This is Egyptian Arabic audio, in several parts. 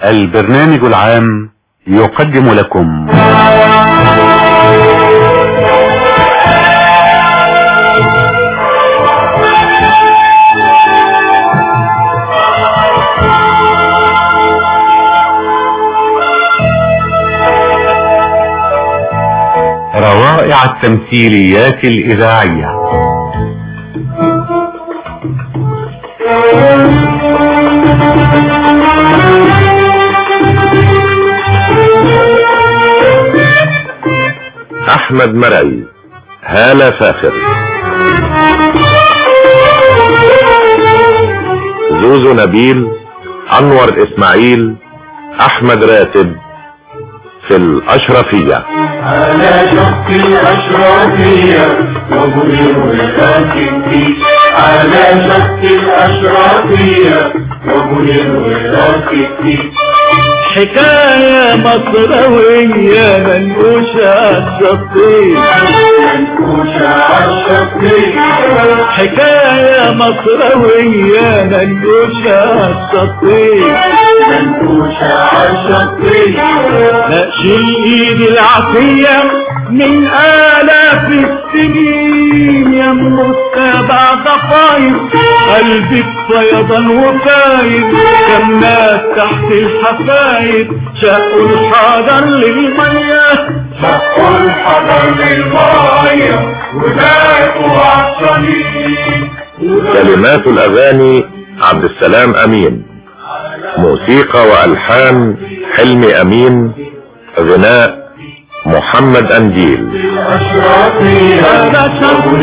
البرنامج العام يقدم لكم روائع التمثيليات الإذاعية احمد مرعي هالة فاخر زوزو نبيل انور اسماعيل احمد راتب في الاشرفية على شق الأشرافية ومنير الراكبي على شق الأشرافية ومنير الراكبي حكاية مصروية منقوشة عالشطين منكوشة عالشقي حكاية مصروية منقوشة عالشطين منكوشة عالشقي نقشي ايد العافية من آلاف السنين يا السبع ضفاير قلبي فيضا وفاير كم ناس تحت الحفاير شقوا الحجر للمية شقوا الحجر للماية وباقوا عطشانين كلمات الاغاني عبد السلام امين موسيقى والحان حلمي امين غناء محمد انديل الأشرافية على شط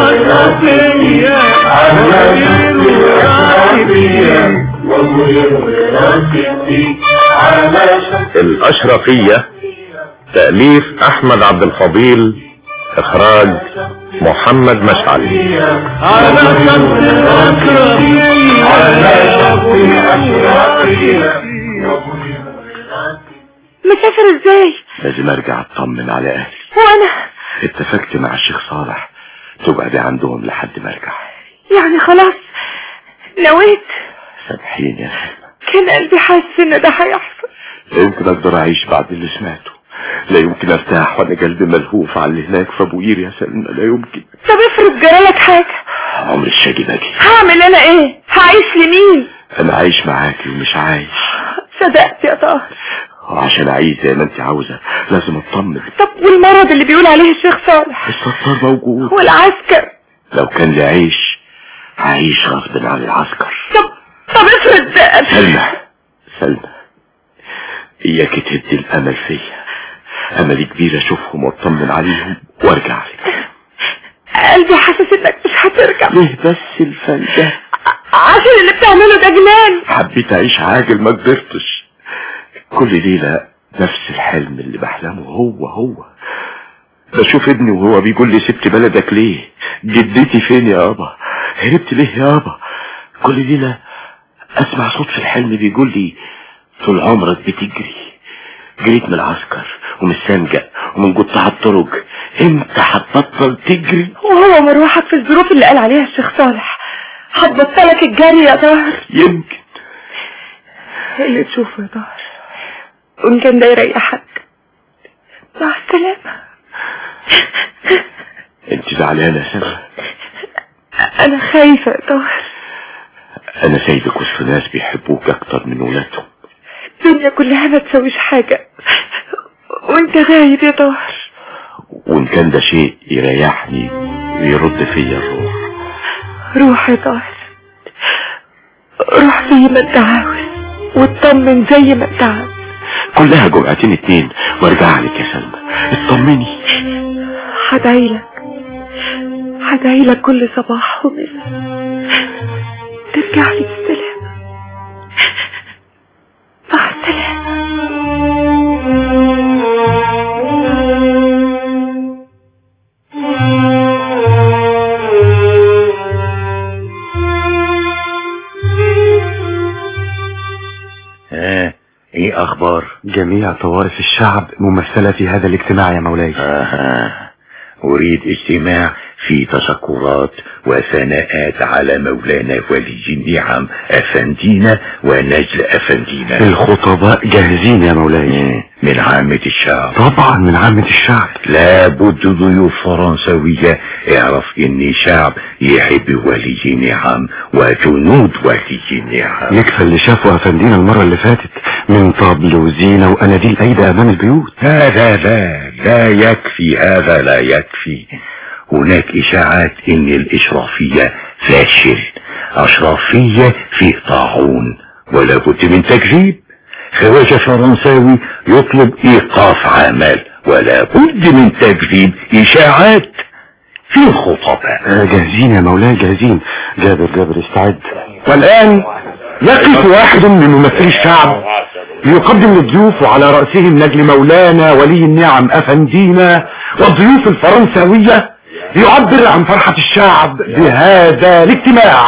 الأشرفية على شق الأشرفية الأشرافية ومنير الراكبي على شق الاشرفية تأليف احمد عبد الفضيل اخراج محمد مشعل على شط الأشرفية على شق الأشرافية ومنير الراكبي مسافر ازاي لازم ارجع اطمن على اهلي وانا اتفقت مع الشيخ صالح تقعدي عندهم لحد ما ارجع يعني خلاص نويت سامحيني يا سلمى كان قلبي حاسس ان ده هيحصل لا يمكن اقدر اعيش بعد اللي سمعته لا يمكن ارتاح وانا قلبي ملهوف على اللي هناك في ابو قير يا سلمى لا يمكن طب افرض جرالك حاجة عمر الشاجي باجي هعمل انا ايه هعيش لمين انا عايش معاكي ومش عايش صدقت يا طاهر وعشان اعيش زي ما انت عاوزه لازم اطمن طب والمرض اللي بيقول عليه الشيخ صالح الستار موجود والعسكر لو كان لي عيش هعيش غصب عن العسكر طب طب افرض سلمى سلمى اياك تهدي الامل فيا املي كبير اشوفهم واطمن عليهم وارجع لك قلبي حاسس انك مش هترجع ليه بس الفن ده عشان اللي بتعمله ده جنان حبيت اعيش عاجل ما قدرتش كل ليلة نفس الحلم اللي بحلمه هو هو بشوف ابني وهو بيقول لي سبت بلدك ليه جدتي فين يا ابا هربت ليه يا ابا كل ليلة اسمع صوت في الحلم بيقول لي طول عمرك بتجري جريت من العسكر ومن السنجة ومن قطاع الطرق امتى هتبطل تجري وهو مروحك في الظروف اللي قال عليها الشيخ صالح هتبطلك الجري يا طاهر يمكن اللي تشوفه يا طاهر وان كان ده يريحك مع السلامة انت زعلانة يا سلمى انا خايفة يا طاهر انا سايبك وسط ناس بيحبوك اكتر من ولادهم الدنيا كلها ما تسويش حاجة وانت غايب يا طاهر وان كان ده شيء يريحني ويرد فيا الروح روح يا طاهر روح زي ما انت عاوز واطمن زي ما انت عاوز كلها جمعتين اتنين وارجع لك يا سلمى اطمني هدعيلك هدعيلك كل صباح ومساء ترجع لي بالسلامة مع السلامة اه ايه اخبار جميع طوائف الشعب ممثلة في هذا الاجتماع يا مولاي آه. أريد اجتماع في تشكرات وثناءات على مولانا ولي النعم أفندينا ونجل أفندينا الخطباء جاهزين يا مولاي من عامة الشعب طبعا من عامة الشعب لابد ضيوف فرنسوية اعرف اني شعب يحب ولي نعم وجنود ولي نعم يكفى اللي شافوا افندينا المرة اللي فاتت من طبل وزينة واناديل ايدي امام البيوت هذا لا لا يكفي هذا لا يكفي هناك اشاعات ان الاشرافية فاشل اشرافية فيه طاعون ولا بد من تكذيب خواجة فرنساوي يطلب ايقاف عمل ولا بد من تكذيب اشاعات في الخطباء آه، جاهزين يا مولاي جاهزين جابر جابر استعد والآن يقف واحد من ممثلي الشعب ليقدم للضيوف وعلى رأسهم نجل مولانا ولي النعم أفندينا والضيوف الفرنساوية ليعبر عن فرحة الشعب بهذا الاجتماع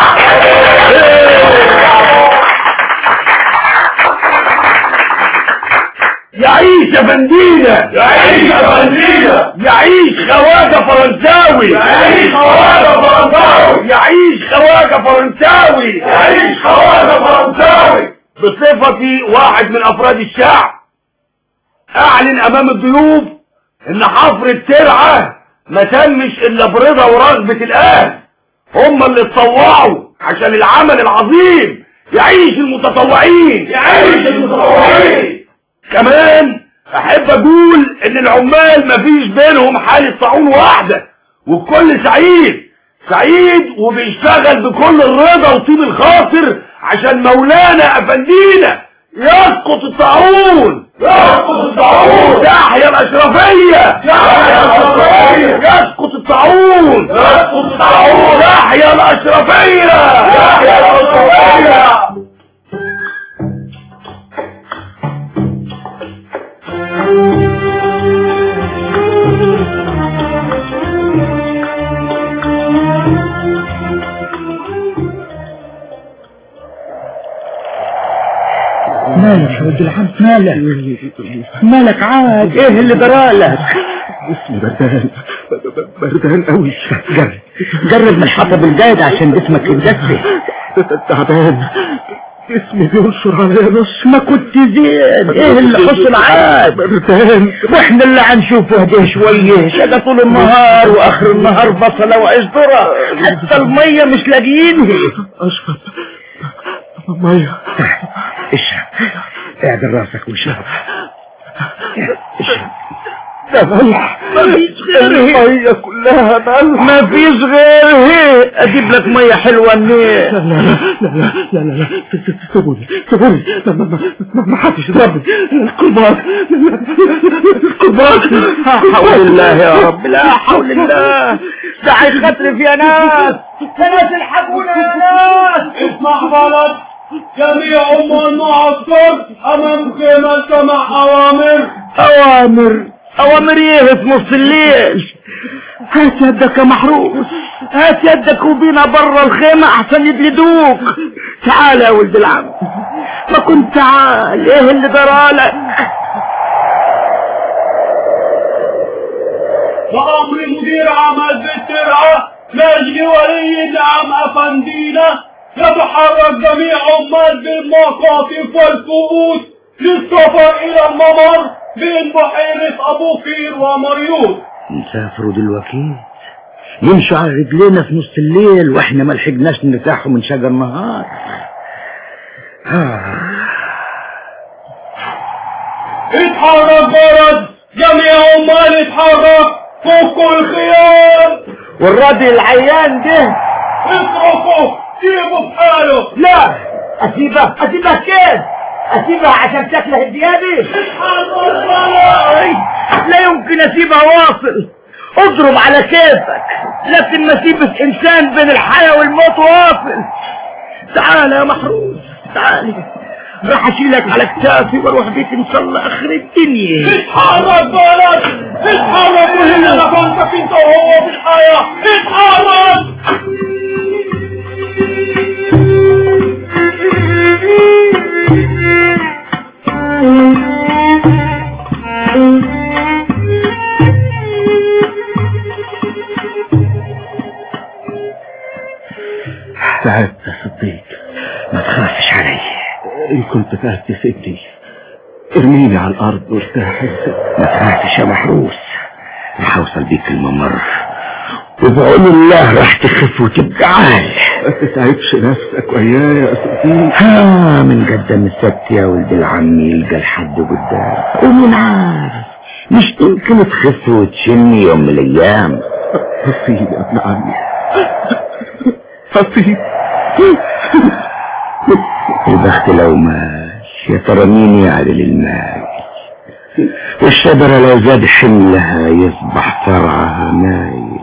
يعيش افندينا يعيش أفندينا يعيش خواجة فرنساوي يعيش خواجة فرنساوي يعيش خواجة فرنساوي يعيش خواجة فرنساوي بصفتي واحد من افراد الشعب اعلن امام الضيوف ان حفر الترعة ما تمش الا برضا ورغبة الاهل هم اللي اتطوعوا عشان العمل العظيم يعيش المتطوعين يعيش المتطوعين كمان احب اقول ان العمال مفيش بينهم حالة طاعون واحدة والكل سعيد سعيد وبيشتغل بكل الرضا وطيب الخاطر عشان مولانا افندينا يسقط الطاعون يسقط الطاعون تحيا الاشرفية تحيا الأشرفية يسقط الطاعون يسقط الطاعون تحيا الاشرفية تحيا الأشرفية مالك يا ولد العم مالك مالك عاد ايه اللي جرالك اسمي بردان بردان قوي جرب جرب من الحطب الجايد عشان جسمك يتدفي تعبان اسمي بينشر عليا نص ما كنت زين ايه اللي حصل عاد بردان واحنا اللي هنشوفه ده شويه شقى طول النهار واخر النهار بصله وعشدره حتى الميه مش لاقيينها اشرب ميه اشرب اعدل راسك واشرب اشرب ده ملح مفيش غيرها الميه كلها ملح مفيش غيرها اجيب لك ميه حلوه منين لا لا لا لا لا لا سيبوني سيبوني ما- ما- ما- ما حدش يضربني الكرباج الكرباج لا حول الله يا رب لا حول الله ده هيخطر في ناس يا ناس الحقونا يا ناس اسمع بلد جميع أمة المعسكر أمام خيمة سمع أوامر اوامر اوامر ايه في نص الليل هات يدك يا محروس هات يدك وبينا برا الخيمة احسن يجلدوك تعال يا ولد العم ما كنت تعال ايه اللي جرالك وأمر مدير عمل بالترعة نجل ولي النعم أفندينا يتحرك جميع عمال بالمقاطف والكؤوس للسفر إلى الممر بين بحيرة أبو قير ومريوط نسافروا دلوقتي يمشوا على رجلينا في نص الليل واحنا ما لحقناش نرتاحوا من شجر النهار آه. اتحرك برد جميع عمال اتحرك فكوا الخيام والراجل العيان ده اتركوا سيبوا في حاله لا اسيبها اسيبها كيف اسيبها عشان تاكله الديابي اتحرك برد لا يمكن اسيبها واصل اضرب على كيفك لكن مسيبة انسان بين الحياة والموت واصل تعال يا محروس تعال راح اشيلك على كتافي واروح بيك ان شاء الله اخر الدنيا اتحرك بلد اتحرك وهنا لفنتك انت وهو في الحياة اتحرك إن كنت فات سيدي ارميني على الأرض وارتاح ما تخافش يا محروس رح اوصل بيك الممر وبعون الله راح تخف وتبقى عال ما تتعبش نفسك وياي يا سيدي ها من قدام السبت يا ولد العم يلقى الحد قدام ومن عارف مش يمكن تخف وتشمي يوم من الايام حصيب يا ابن عمي حصيب البخت لو ماش يا ترى مين يعدل المال والشجرة لو زاد حملها يصبح فرعها مايل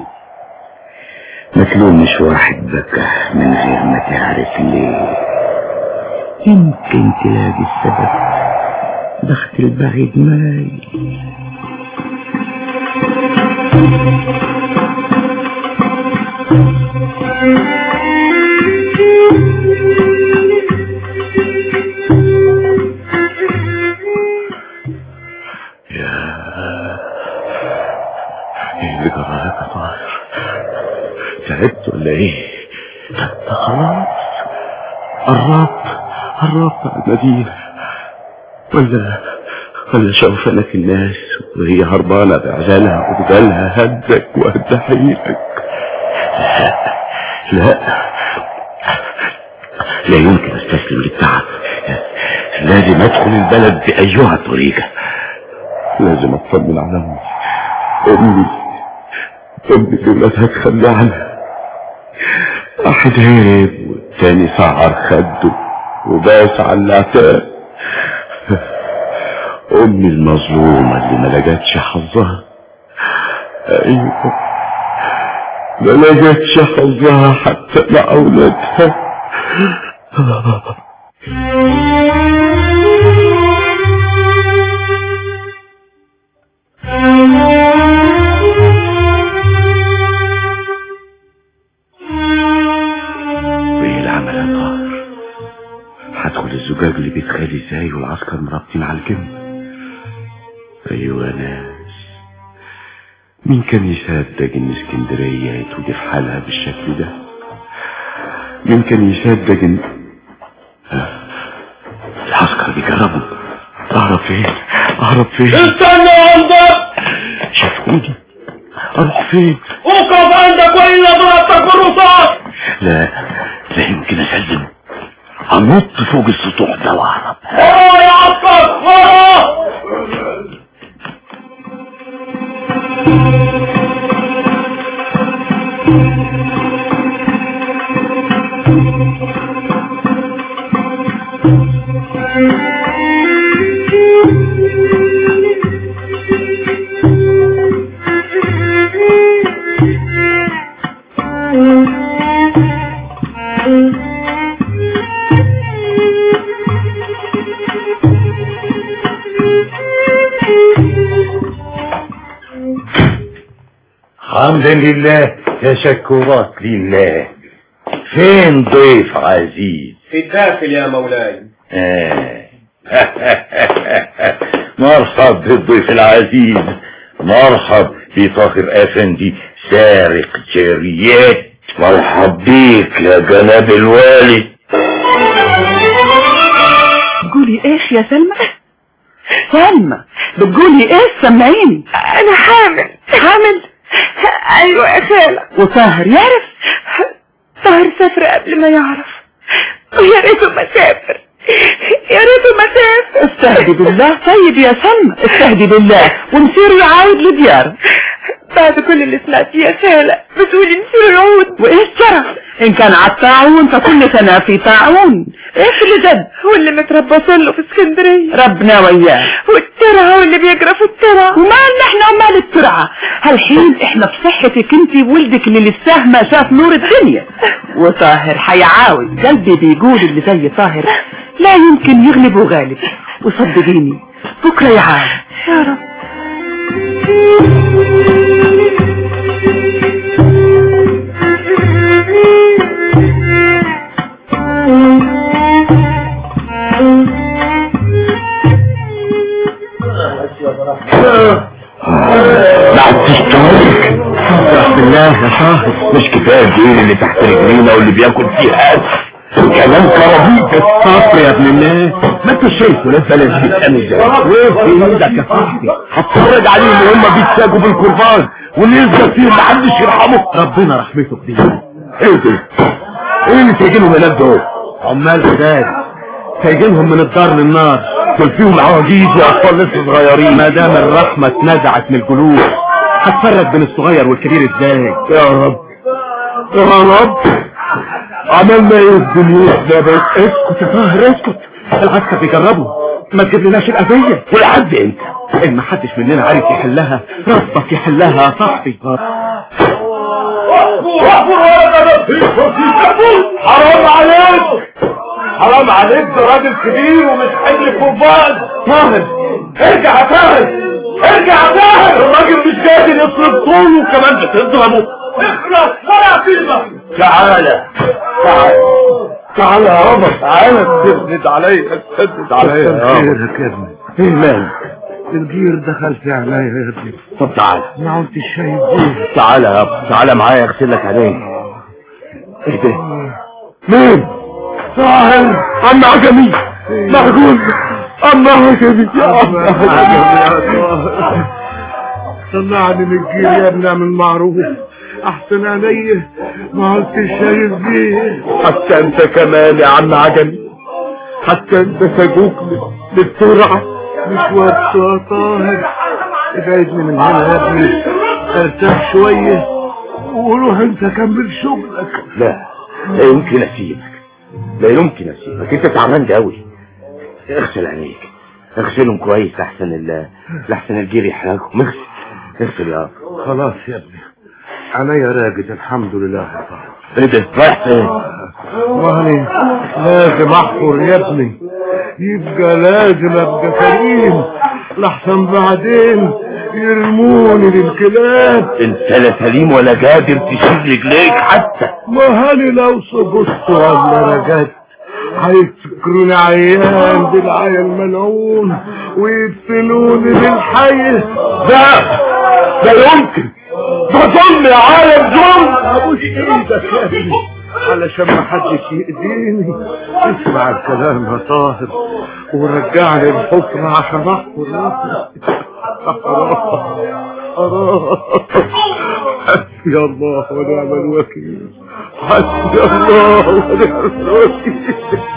متلومش واحد بكى من غير ما تعرف ليه يمكن تلاقي السبب بخت البعيد مايل ايه اللي جرالك يا طاهر تعبت ولا ايه انت خلاص قربت قربت على المدينة ولا ولا شوفنك الناس وهي هربانة بعزالها وبدالها هدك وهد حيلك لا لا لا يمكن استسلم للتعب لازم ادخل البلد بأيها طريقة لازم اطمن على امي امي امي اللي ولادها تخلى عنها واحد هرب والتاني سعر خده وباس على العتاب امي المظلومة اللي ما لقتش حظها ايوه ما لقتش حظها حتى مع اولادها وايه العمل يا طاهر هدخل الزجاج اللي بيت خالي ازاي والعسكر مرابطين على الجنب ايوه ناس مين كان يصدق ان اسكندرية يتوجد في حالها بالشكل ده مين كان يصدق ان آه، العسكر بيجربوا اهرب فين اهرب فين استنى عندك شافوني اروح فين وقف عندك والا ضربتك بالرصاص لا لا يمكن اسلم انط فوق السطوح ده واهرب ورا يا عسكر ورا حمدا لله تشكرات لله فين ضيف عزيز في الداخل يا مولاي آه. مرحب بالضيف العزيز مرحب بطاهر افندي سارق جاريات مرحب بيك يا جناب الوالي بتقولي ايش يا سلمى سلمى بتقولي ايش سمعيني انا حامل حامل ايوه يا خالة وطاهر يعرف طاهر سافر قبل ما يعرف ويا ريته ما سافر يا ريته ما سافر استهدي بالله طيب يا سلمى استهدي بالله ونصير يعاود لدياره بعد كل اللي سمعتيه يا خالة بتقولي نصير يعود وايش جرى ان كان على الطاعون فكل سنة في طاعون ايش اللي جد هو اللي متربص له في اسكندرية ربنا وياه والترعة واللي بيجرى في الترعة ومالنا احنا ومال الترعة هالحين احنا بصحتك انت وولدك اللي لسه ما شاف نور الدنيا وطاهر حيعاود قلبي بيقول اللي زي طاهر لا يمكن يغلبه غالب وصدقيني بكرة يعاود يا رب بعد تشترك بالله يا شاهد مش كفايه الدين اللي تحت رجلينا واللي بياكل فيه هات كلام كرابيك الصفر يا ابن الناس ما انت شايف ولاد بلد بيتعمل ازاي وقف في ايدك يا صاحبي هتفرج عليهم وهم بيتساقوا بالقربان ونزل فيهم محدش يرحمه ربنا رحمته كبيره ايه ده؟ ايه اللي سايقينهم هناك دول؟ عمال ساد سايقينهم من الدار للنار دول فيهم عواجيز واطفال لسه صغيرين ما دام الرحمه اتنزعت من القلوب هتفرق بين الصغير والكبير ازاي؟ يا رب يا رب عملنا ايه الدنيا ده بس اسكت يا طاهر اسكت العسكر بيجربوا ما تجيب لناش القضية ولحد امتى ان ما حدش مننا عارف يحلها ربك يحلها يا صاحبي حرام عليك حرام عليك ده راجل كبير ومش حمل قربان طاهر ارجع يا طاهر ارجع يا طاهر الراجل مش قادر يصرف طوله وكمان بتضربه اخلص ولا كلمه تعالى تعالى تعالى يا رب تعالى تسند عليا تسند عليا يا رب خيرك يا ابني ايه مالك الجير دخل في عينيا يا ابني طب تعالى ما كنتش شايف ايه تعالى يا رب تعالى معايا اغسل لك عينيك ايه ده مين طاهر عم عجمي معقول عم عجمي يا عم عجمي طلعني من الجير يا ابني اعمل معروف احسن عليا ما كنتش شايف بيه حتى انت كمان يا عم عجمي حتى انت سجوك للسرعة مش وقت يا طاهر ابعدني من هنا يا ابني ارتاح شوية وروح انت كمل شغلك لا لا يمكن اسيبك لا يمكن اسيبك انت تعبان قوي اغسل عينيك اغسلهم كويس احسن ال لحسن الجير يحرقهم اغسل اغسل يا رب خلاص يا ابني عينيا راجد الحمد لله يا طاهر ايه ده رايح فين والله لازم احفر يا ابني يبقى لازم ابقى كريم لحسن بعدين يرموني للكلاب انت لا سليم ولا قادر تشيل رجليك حتى ما هل لو سقطت ولا رجعت هيفتكروني عيان بالعيا الملعون ويدفنوني بالحي لا لا يمكن ده ظلم يا عالم ظلم ابوس ايدك يا ابني علشان ما حدش يأذيني اسمع الكلام يا طاهر ورجعني الحفرة عشان احفر راسي حسبي الله ونعم الوكيل حسبي الله ونعم الوكيل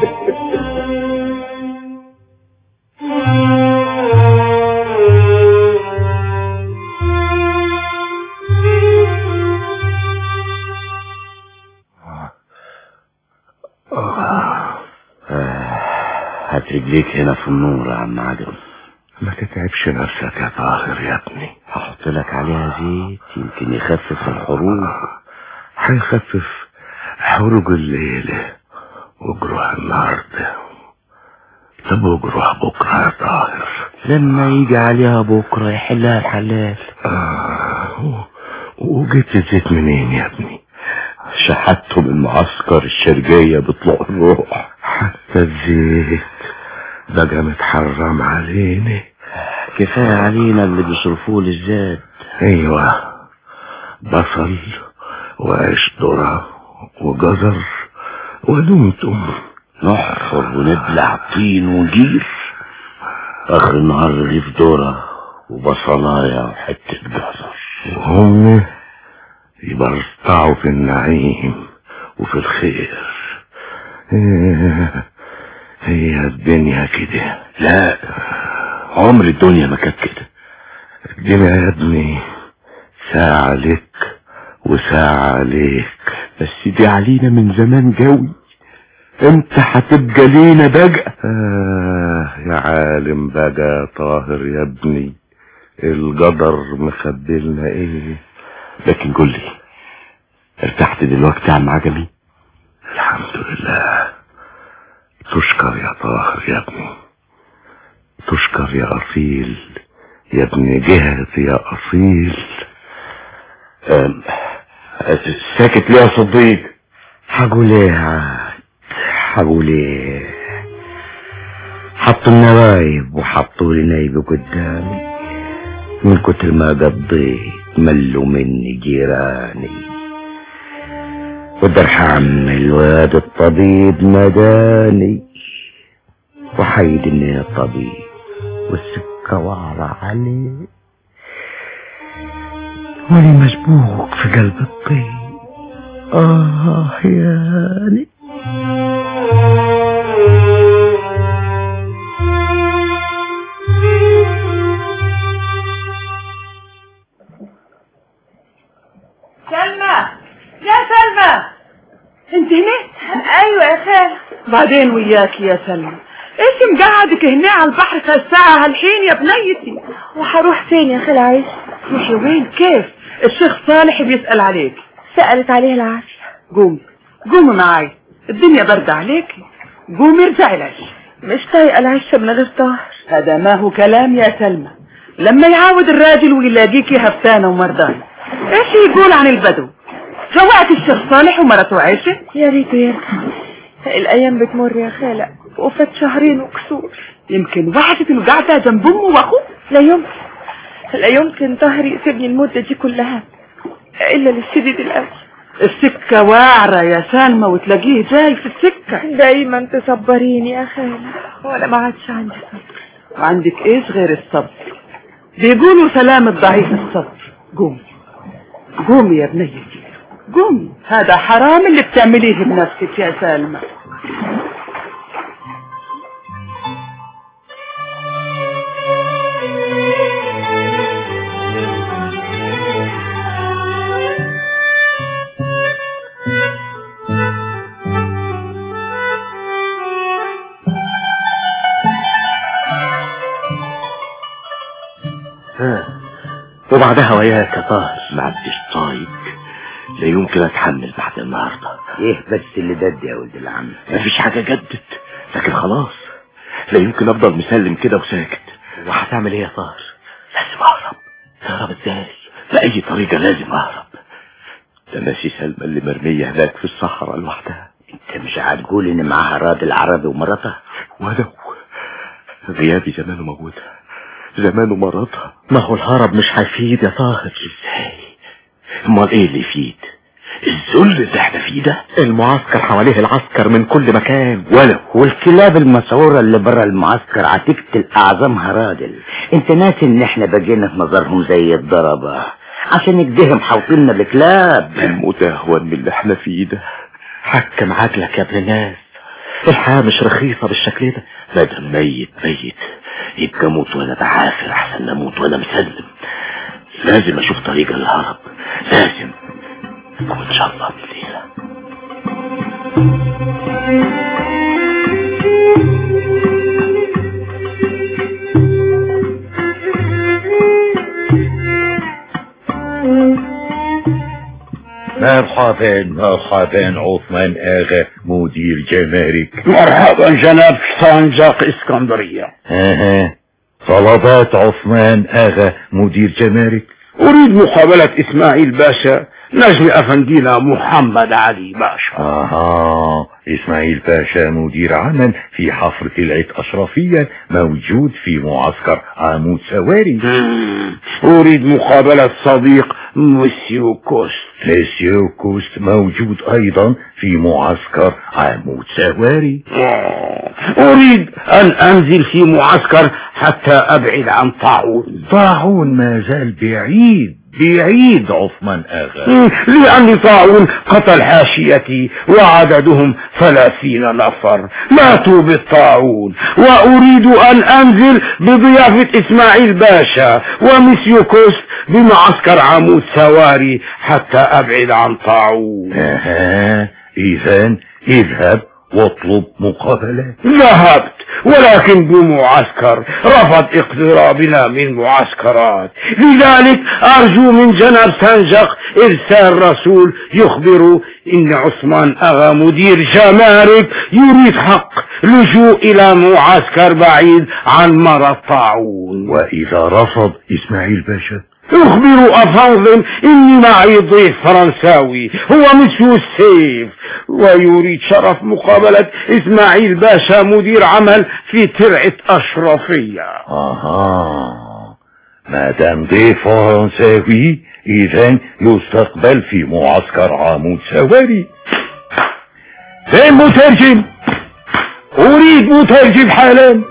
هات رجليك هنا في النور يا عم عجل ما تتعبش نفسك يا طاهر يا ابني هحط لك عليها زيت يمكن يخفف الحروب هيخفف حروق الليلة وجروح النهاردة طب وجروح بكرة يا طاهر لما يجي عليها بكرة يحلها الحلال آه وجبت الزيت منين يا ابني شحته من معسكر الشرقية بطلوع الروح حتى الزيت بقى متحرم علينا كفاية علينا اللي بيصرفوه للزاد ايوه بصل وعيش ذرة وجزر ودمتم نحفر ونبلع طين وجير اخر النهار رغيف ذرة وبصلاية وحتة جزر وهم يبرطعوا في النعيم وفي الخير إيه، هي الدنيا كده لا عمر الدنيا ما كانت كده الدنيا يا ابني ساعة لك وساعة عليك بس دي علينا من زمان قوي امتى هتبقى لينا بقى آه يا عالم بقى يا طاهر يا ابني القدر مخبلنا ايه لكن قول لي ارتحت دلوقتي يا عم عجمي الحمد لله تشكر يا طاهر يا ابني تشكر يا أصيل يا ابن جهتي يا أصيل أم، ساكت ليه يا صديق هقول ايه يا عاد هقول ايه حطوا النوايب وحطوا لي نايب قدامي من كتر ما قضيت ملوا مني جيراني ودرحم الواد الطبيب مداني وحيدني يا طبيب والسكة وعرة عليه وأنا مشبوك في قلب الطين آه ياني سلمى يا سلمى انت هنا ايوه يا خالة بعدين وياك يا سلمى ايش مقعدك هنا على البحر في الساعة هالحين يا بنيتي وهروح فين يا خالة عيش روحي وين كيف الشيخ صالح بيسأل عليك سألت عليه العافية قومي قومي معاي الدنيا باردة عليكي قومي ارجعي العش مش طايقة العشة من غير طاهر هذا ما هو كلام يا سلمى لما يعاود الراجل ويلاقيكي هفتانة ومرضانة ايش يقول عن البدو جوعت الشيخ صالح ومرته عيشة يا ريته يرجع الأيام بتمر يا خالة وفات شهرين وكسور يمكن وحشت انه قاعدة جنب امه واخوه لا يمكن لا يمكن طاهر يسيبني المدة دي كلها إلا للشديد الأول السكة واعرة يا سلمى وتلاقيه جاي في السكة دايما تصبريني يا خالة وأنا ما عادش عندي صبر وعندك ايش غير الصبر بيقولوا سلام الضعيف الصبر قومي قومي يا بنيتي قومي هذا حرام اللي بتعمليه بنفسك يا سلمى وبعدها وياك يا طاهر ما عدتش طايق لا يمكن اتحمل بعد النهارده ايه بس اللي دد يا ولد العم مفيش حاجه جدت لكن خلاص لا يمكن افضل مسلم كده وساكت وهتعمل ايه يا طاهر لازم اهرب تهرب ازاي باي طريقه لازم اهرب ده ماشي سلمى اللي مرميه هناك في الصحراء لوحدها انت مش هتقول ان معاها راضي العربي ومراتها ولو غيابي زمانه موجودها زمانه مرضها ما هو الهرب مش هيفيد يا طاهر ازاي امال ايه اللي يفيد الذل اللي احنا فيه ده المعسكر حواليه العسكر من كل مكان ولو والكلاب المسعورة اللي برا المعسكر هتقتل اعظمها راجل انت ناسي ان احنا بقينا في نظرهم زي الضربة عشان نجدهم حوطيننا الكلاب الموت اهون من اللي احنا فيه ده حكم عقلك يا ابن الناس الحياة مش رخيصة بالشكل ده ما دام ميت ميت يبقى موت وانا بعافر احسن نموت وانا مسلم لازم اشوف طريقة للهرب لازم وان شاء الله بالليلة مرحبا مرحبا عثمان آغا مدير جمارك مرحبا جناب طنجة اسكندرية اها طلبات عثمان آغا مدير جمارك اريد مقابلة اسماعيل باشا نجم افندينا محمد علي باشا اها اسماعيل باشا مدير عمل في حفر طلعة اشرفية موجود في معسكر عمود سواري مم. اريد مقابلة صديق مسيو كوست مسيو كوست موجود ايضا في معسكر عمود سواري آه. اريد ان انزل في معسكر حتى ابعد عن طاعون طاعون ما زال بعيد بعيد عثمان آغا مم. لان طاعون قتل حاشيتي وعددهم ثلاثين نفر ماتوا بالطاعون واريد ان انزل بضيافة اسماعيل باشا ومسيو كوست بمعسكر عمود سواري حتى ابعد عن طاعون اها اذا اذهب واطلب مقابلة ذهبت ولكن بمعسكر رفض اقترابنا من معسكرات لذلك ارجو من جناب سنجق ارسال رسول يخبر ان عثمان اغا مدير جمارك يريد حق لجوء الى معسكر بعيد عن مرض طاعون واذا رفض اسماعيل باشا اخبر افاضل اني معي ضيف فرنساوي هو مسيو السيف ويريد شرف مقابلة اسماعيل باشا مدير عمل في ترعة اشرفية اها ما دام ضيف فرنساوي اذا يستقبل في معسكر عمود سواري فين مترجم اريد مترجم حالا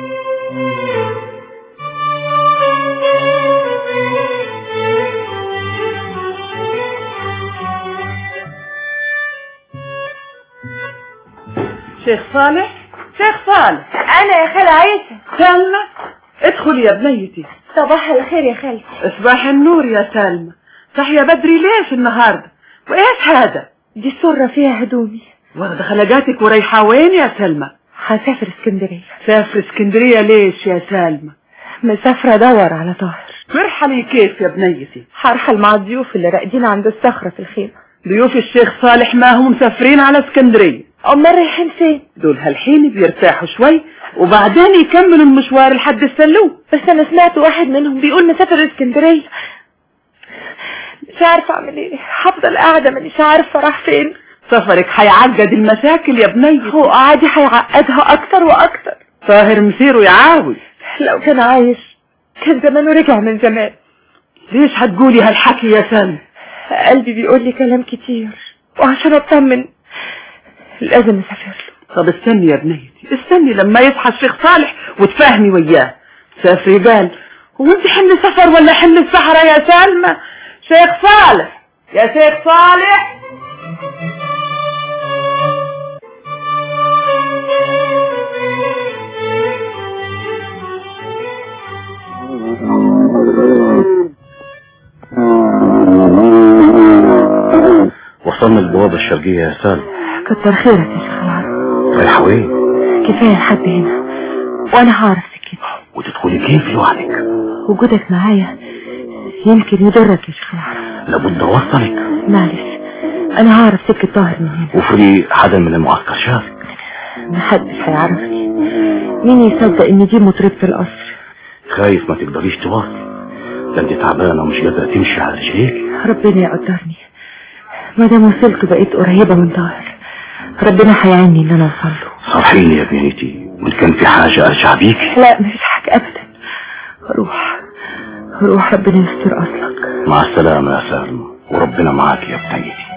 شيخ صالح شيخ صالح انا يا خالة عيسى سلمى ادخل يا بنيتي صباح الخير يا خالتي صباح النور يا سلمى صحية بدري ليش النهاردة وايش هذا دي السرة فيها هدومي واخدة خلقاتك ورايحة وين يا سلمى هسافر اسكندرية سافر اسكندرية ليش يا سلمى مسافرة ادور على طاهر مرحلي كيف يا بنيتي هرحل مع الضيوف اللي راقدين عند الصخرة في الخيمة ضيوف الشيخ صالح ما هم مسافرين على اسكندرية امال رايحين فين دول هالحين بيرتاحوا شوي وبعدين يكملوا المشوار لحد السلوم بس انا سمعت واحد منهم بيقول مسافر اسكندرية مش عارفة اعمل ايه هفضل قاعدة مانيش عارفة راح فين سفرك هيعقد المشاكل يا بنيتي هو قعدي هيعقدها اكتر واكتر طاهر مسيره يعاود لو كان عايش كان زمانه رجع من زمان ليش هتقولي هالحكي يا سلمى قلبي بيقول لي كلام كتير وعشان اطمن لازم اسافر له طب استني يا بنيتي استني لما يصحى الشيخ صالح وتفاهمي وياه سافري قال هو انت حمل سفر ولا حمل الصحراء يا سلمى شيخ صالح يا شيخ صالح وصلنا البوابة الشرقية يا سالم كتر خيرك يا شيخ العرب رايحة وين كفاية لحد هنا وانا هعرف سكتي وتدخلي كيف لوحدك وجودك معايا يمكن يضرك يا شيخ العرب لابد اوصلك معلش انا هعرف سكة طاهر من هنا وفري حدا من المعسكر شافك محدش هيعرفني مين يصدق ان دي مطربة القصر خايف ما تقدريش تواصلي ده انت تعبانة ومش قادرة تمشي على رجليك ربنا يقدرني ما دام وصلت وبقيت قريبة من طاهر ربنا هيعيني ان انا اوصل له صرحيني يا بنيتي وان كان في حاجة ارجع بيك لا مفيش حاجة ابدا روح روح ربنا يستر اصلك مع السلامة يا سالم وربنا معاك يا بنيتي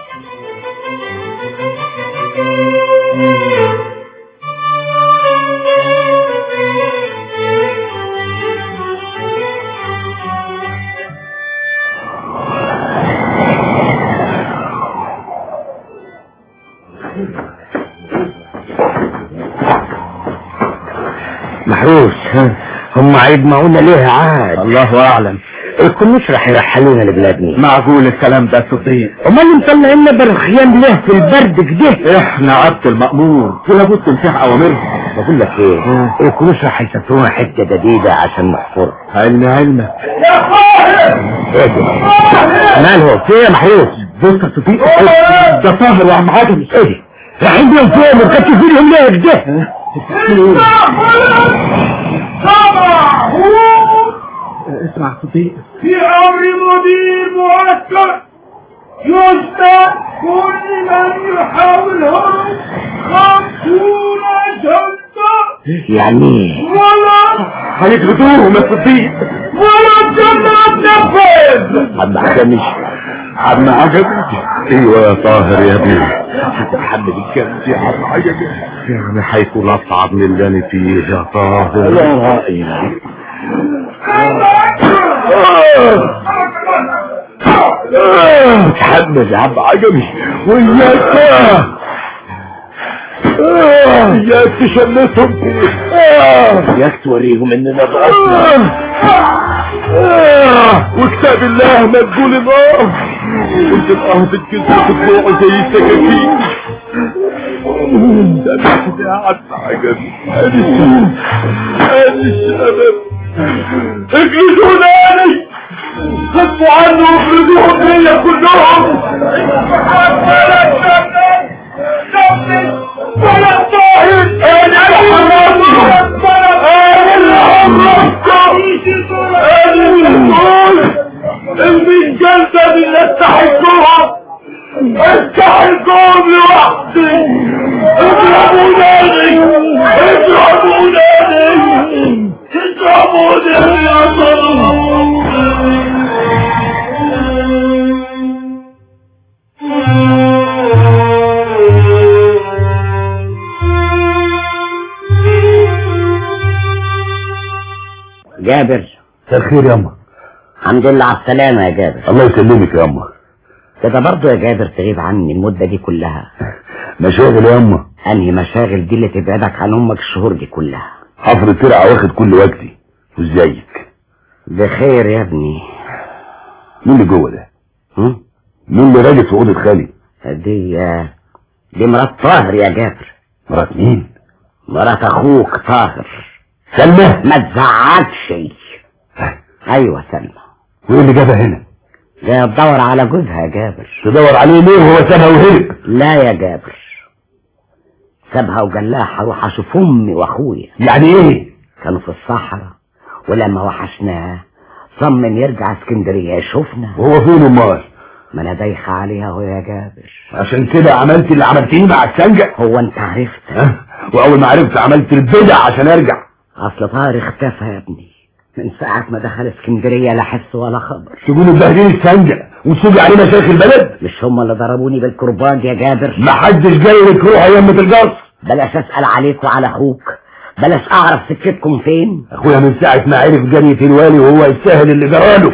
محروس هم هيجمعونا ليه عاد الله اعلم الكنوش راح يرحلونا لبلادنا معقول الكلام ده صديق امال مطلعينا بالخيام ليه في البرد كده احنا عبد المأمور ولابد تنفع اوامرهم بقول لك ايه الكنوش راح يسافرونا حته جديده عشان نحفرها علم علمك ايه ده ماله في ايه يا محروس بص يا صديق ده طاهر وعم عجمي ايه ده رايحين بيهم فين وكتفوا فيهم ليه كده اسمع صديق في امر مدير معسكر يسمع كل من يحاول هرب خمسون جلدة يعني ولا هيجلدوهم يا صديق ولا جنة تنفذ عم عجمش عم عجمي ايوه يا طاهر يا ابني هتتحمل الكلام يا عم عجمي يعني هيكون اصعب من اللي انا فيه يا طاهر لا رأيي تحمل يا عم عجمي وياك اياك تشمتهم ياك توريهم اننا ضعفنا وكتاب الله ما تقول الاه وانت الاه بتكسر بطلوعه زي السكاكين سامحت يا عم عجبي ادي ادي الشباب اجلسوا ناني خفوا عنه وافردوهم ليا كلهم ولا الشباب ولا الطاهر انا الحرام انا الحرام المين جلدة اللي استحقوها استحقوهم لوحدي اضربوا نادي اضربوا نادي اضربوا خدها يا طلعون جابر الخير يا اما الحمد لله على السلامة يا جابر الله يسلمك يا اما كده برضه يا جابر تغيب عني المدة دي كلها مشاغل يا اما انهي مشاغل دي اللي تبعدك عن امك الشهور دي كلها حفر الترعة واخد كل وقتي وازيك بخير يا ابني مين اللي جوه ده هم؟ مين اللي راجل في اوضه خالي دي دي مرات طاهر يا جابر مرات مين مرات اخوك طاهر سلمى ما تزعجش ايوه سلمى وايه اللي جابها هنا جاي تدور على جوزها يا جابر تدور عليه ليه وهو سابها وهرب لا يا جابر سابها وقال لها هروح اشوف امي واخويا يعني ايه كانوا في الصحراء ولما وحشناه صمم يرجع اسكندريه يشوفنا وهو فين امال ما انا دايخه عليها هو يا جابر عشان كده عملت اللي عملتيه مع السنجة هو انت عرفت ها واول ما عرفت عملت البدع عشان ارجع اصل طاهر اختفى يا ابني من ساعة ما دخل اسكندرية لا حس ولا خبر تقولوا مبهدلين السنجة وتسوقي عليه مشايخ البلد مش هم اللي ضربوني بالكرباج يا جابر ما حدش جاي لك روح يمة القصر بلاش اسأل عليك وعلى اخوك بلاش اعرف سكتكم فين اخويا من ساعة ما عرف جرية الوالي وهو يستاهل اللي جراله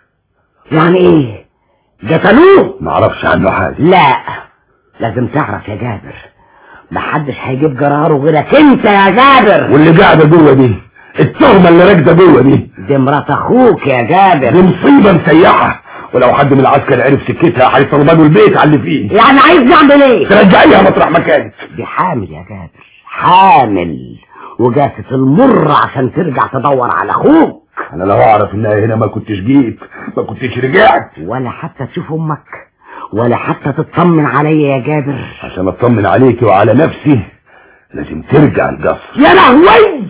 يعني ايه قتلوه ما اعرفش عنه حاجة لا لازم تعرف يا جابر محدش هيجيب جراره غيرك انت يا جابر واللي قاعدة جوه دي التهمة اللي راكدة جوه دي دي مرات اخوك يا جابر دي مصيبة مسيحة ولو حد من العسكر عرف سكتها هيطردوا له البيت على اللي فيه يعني عايز نعمل ايه ترجعيها مطرح ما كانت دي حامل يا جابر حامل وجاست المر عشان ترجع تدور على اخوك انا لو اعرف انها هنا ما كنتش جيت ما كنتش رجعت ولا حتى تشوف امك ولا حتى تطمن عليا يا جابر عشان اطمن عليك وعلى نفسي لازم ترجع القصر يا لهوي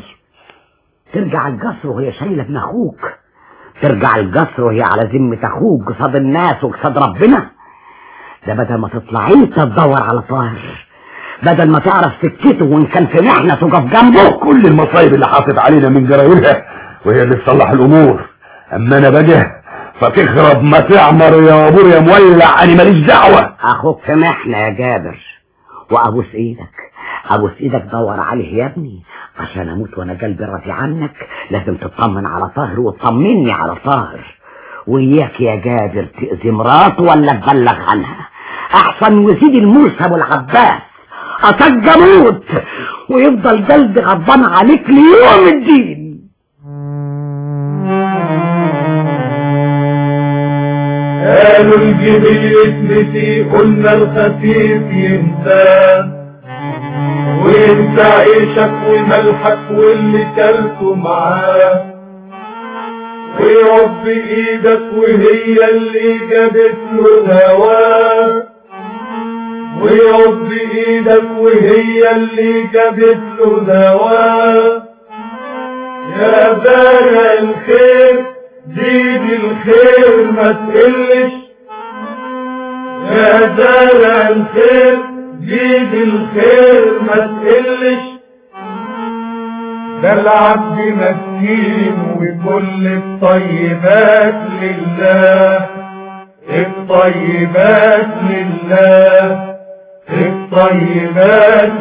ترجع القصر وهي شايله ابن اخوك ترجع القصر وهي على ذمه اخوك قصاد الناس وقصاد ربنا ده بدل ما تطلع انت تدور على طاهر بدل ما تعرف سكته وان كان في محنه تقف جنبه كل المصايب اللي حاطط علينا من جرايلها وهي اللي تصلح الامور اما انا بقى فتخرب ما تعمر يا ابور يا مولع انا ماليش دعوه اخوك في محنه يا جابر وابوس ايدك ابوس ايدك دور عليه يا ابني عشان اموت وانا قلبي راضي عنك لازم تطمن على طاهر وتطمني على طاهر وياك يا جابر تأذي مراته ولا تبلغ عنها احسن وسيدي الموسى ابو العباس اطق اموت ويفضل قلبي غضبان عليك ليوم الدين قالوا الجبل يتنسي قلنا الخفيف ينسى وينسى عيشك وملحك واللي كلته معاه ويرب ايدك وهي اللي جابت له هواه ويرب ايدك وهي اللي جابت له هواه يا بارع الخير زيد الخير ما تقلش يا زارع الخير زيد الخير ما تقلش ده العبد مسكين وكل الطيبات لله الطيبات لله الطيبات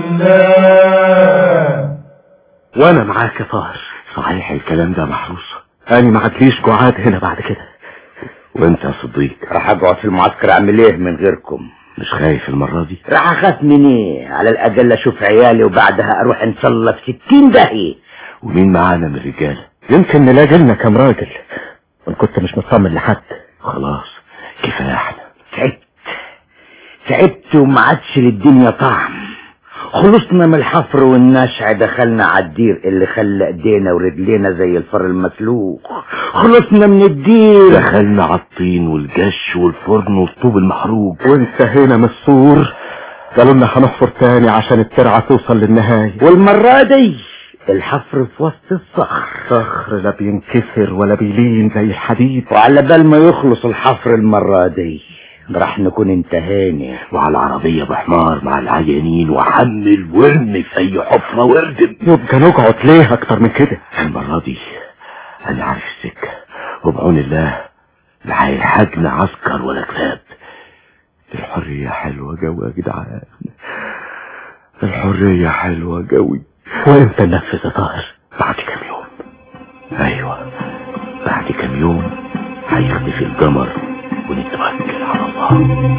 لله وانا معاك يا طاهر صحيح الكلام ده محروس انا ما عادليش جعاد هنا بعد كده وانت يا صديق راح اقعد في المعسكر اعمل ايه من غيركم مش خايف المرة دي راح اخاف من ايه على الاقل اشوف عيالي وبعدها اروح ان شاء الله في ستين داهية ومين معانا من الرجالة يمكن نلاقي لنا كام راجل وان كنت مش مطمن لحد خلاص كفاية احنا تعبت تعبت وما عادش للدنيا طعم خلصنا من الحفر والنشع دخلنا على الدير اللي خلى ايدينا ورجلينا زي الفر المسلوق خلصنا من الدير دخلنا على الطين والجش والفرن والطوب المحروق وانتهينا من السور قالوا لنا هنحفر تاني عشان الترعة توصل للنهاية والمرة دي الحفر في وسط الصخر صخر لا بينكسر ولا بيلين زي الحديد وعلى بال ما يخلص الحفر المرة دي راح نكون انتهينا وعلى العربية بحمار مع العيانين وحمل وارمي في اي حفرة واردم يبقى نقعد ليه اكتر من كده المرة دي انا عارف السكة وبعون الله لا هيلحقنا عسكر ولا كلاب الحرية حلوة جوي يا جدعان الحرية حلوة جوي وامتى ننفذ يا طاهر بعد كام يوم ايوه بعد كام يوم هيختفي القمر ونتوكل على الله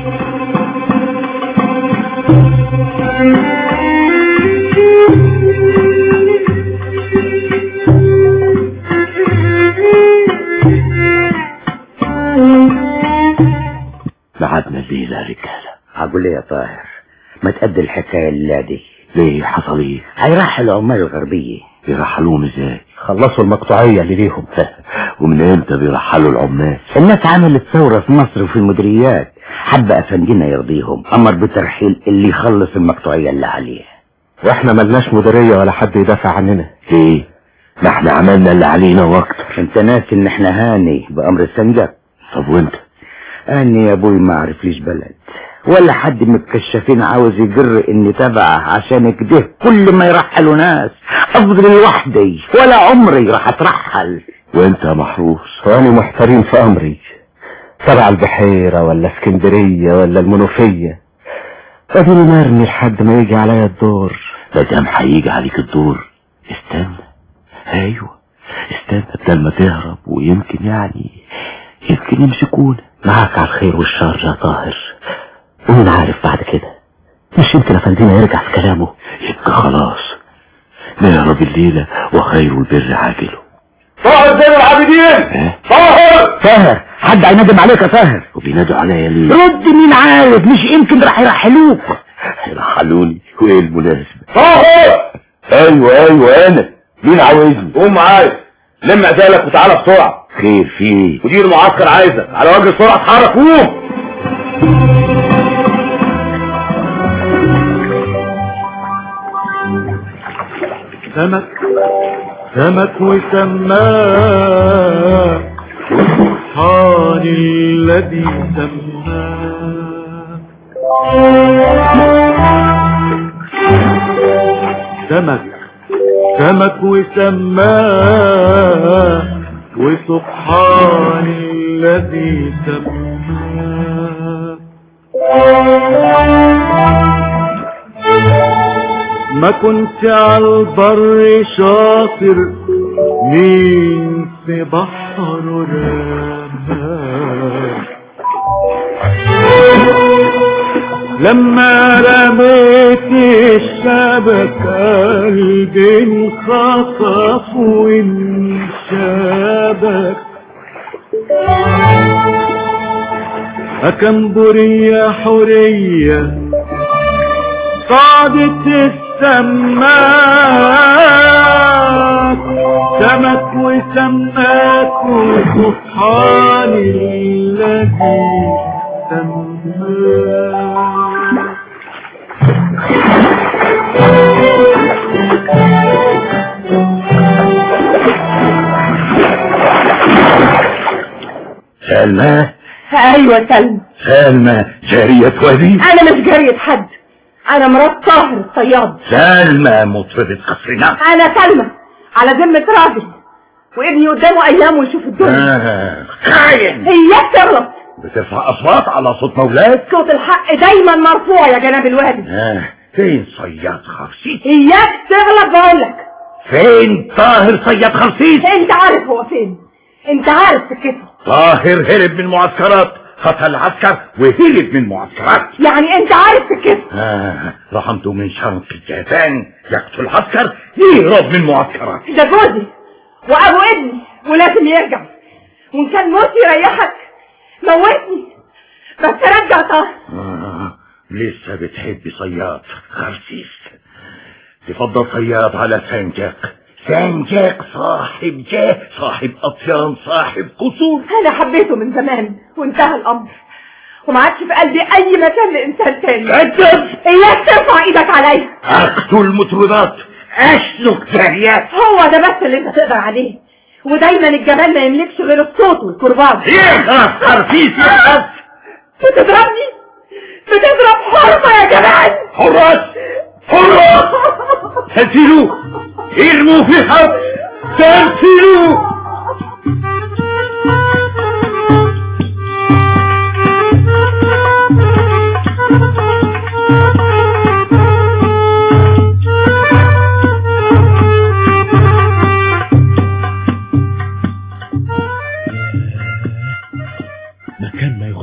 بعدنا الليلة يا رجالة هقول ايه يا طاهر ما تأدي الحكاية الليلة دي ليه حصل ايه هيرحل العمال الغربية يرحلوهم ازاي خلصوا المقطوعية اللي ليهم ومن امتى بيرحلوا العمال الناس عملت ثورة في مصر وفي المديريات حب أفندينا يرضيهم أمر بترحيل اللي يخلص المقطوعية اللي عليه واحنا ملناش مديرية ولا حد يدافع عننا ايه ما احنا عملنا اللي علينا واكتر انت ناسي ان احنا هاني بأمر السنجة طب وانت اني يا ابوي ما اعرفليش بلد ولا حد من الكشافين عاوز يجر اني تبعه عشان كده كل ما يرحلوا ناس افضل لوحدي ولا عمري راح اترحل وانت يا محروس وانا محتارين في امري تبع البحيرة ولا اسكندرية ولا المنوفية اديني مرمي لحد ما يجي عليا الدور ما دام هيجي عليك الدور استنى ايوه استنى بدل ما تهرب ويمكن يعني يمكن يمسكونا معاك على الخير والشر يا طاهر ومين عارف بعد كده مش يمكن افندينا يرجع في كلامه يبقى خلاص نهرب الليلة وخير البر عاجله طاهر زين العابدين طاهر ساهر حد هيندم عليك يا ساهر وبينادوا عليا ليه رد مين عارف مش يمكن راح يرحلوك يرحلوني وايه المناسبة طاهر ايوه ايوه انا مين عاوزني قوم معايا لم عزالك وتعالى بسرعة خير في ايه مدير المعسكر عايزك على وجه السرعة اتحرك قوم سمك سمك وسماه وسبحان الذي سماه سمك سمك وسماه وسبحان الذي سماه ما كنت على البر شاطر مين في بحر رماه لما رميت الشبكة قلبي انخطف وانشبك أكمبرية حرية صعدت السماك سمك وسماك وسبحان الذي سماك سلمى ايوه سلمى سلمى جارية وليد انا مش جارية حد انا مرات طاهر الصياد سلمى مطربة قصرنا انا سلمى على ذمة راجل وابني قدامه ايام ويشوف الدنيا آه. خاين اياك تغلط بترفع اصوات على صوت مولاك صوت الحق دايما مرفوع يا جناب الوالد آه. فين صياد خرسيس اياك تغلط بقولك فين طاهر صياد خرسيس انت عارف هو فين انت عارف سكته طاهر هرب من معسكرات قتل عسكر وهرب من معسكرات يعني انت عارف سكته آه. رحمته من شرق الجبان يقتل عسكر يهرب من معسكرات ده جوزي وابو ابني ولازم يرجع وان كان موت يريحك موتني بس رجع طاهر آه. لسه بتحبي صياد خرسيس تفضل صياد على سانجاك سانجاك صاحب جاه صاحب أطيان صاحب قصور انا حبيته من زمان وانتهى الامر وما عادش في قلبي اي مكان لانسان تاني كذب اياك ترفع ايدك عليا أقتل مطردات أسلك جاريات هو ده بس اللي انت تقدر عليه ودايما الجمال ما يملكش غير الصوت والكرباج يخرس خرسيس يخرس بتضربني بتضرب حرمة يا جمال حراس حراس تنسلوه ارموا في حبس تنسلوه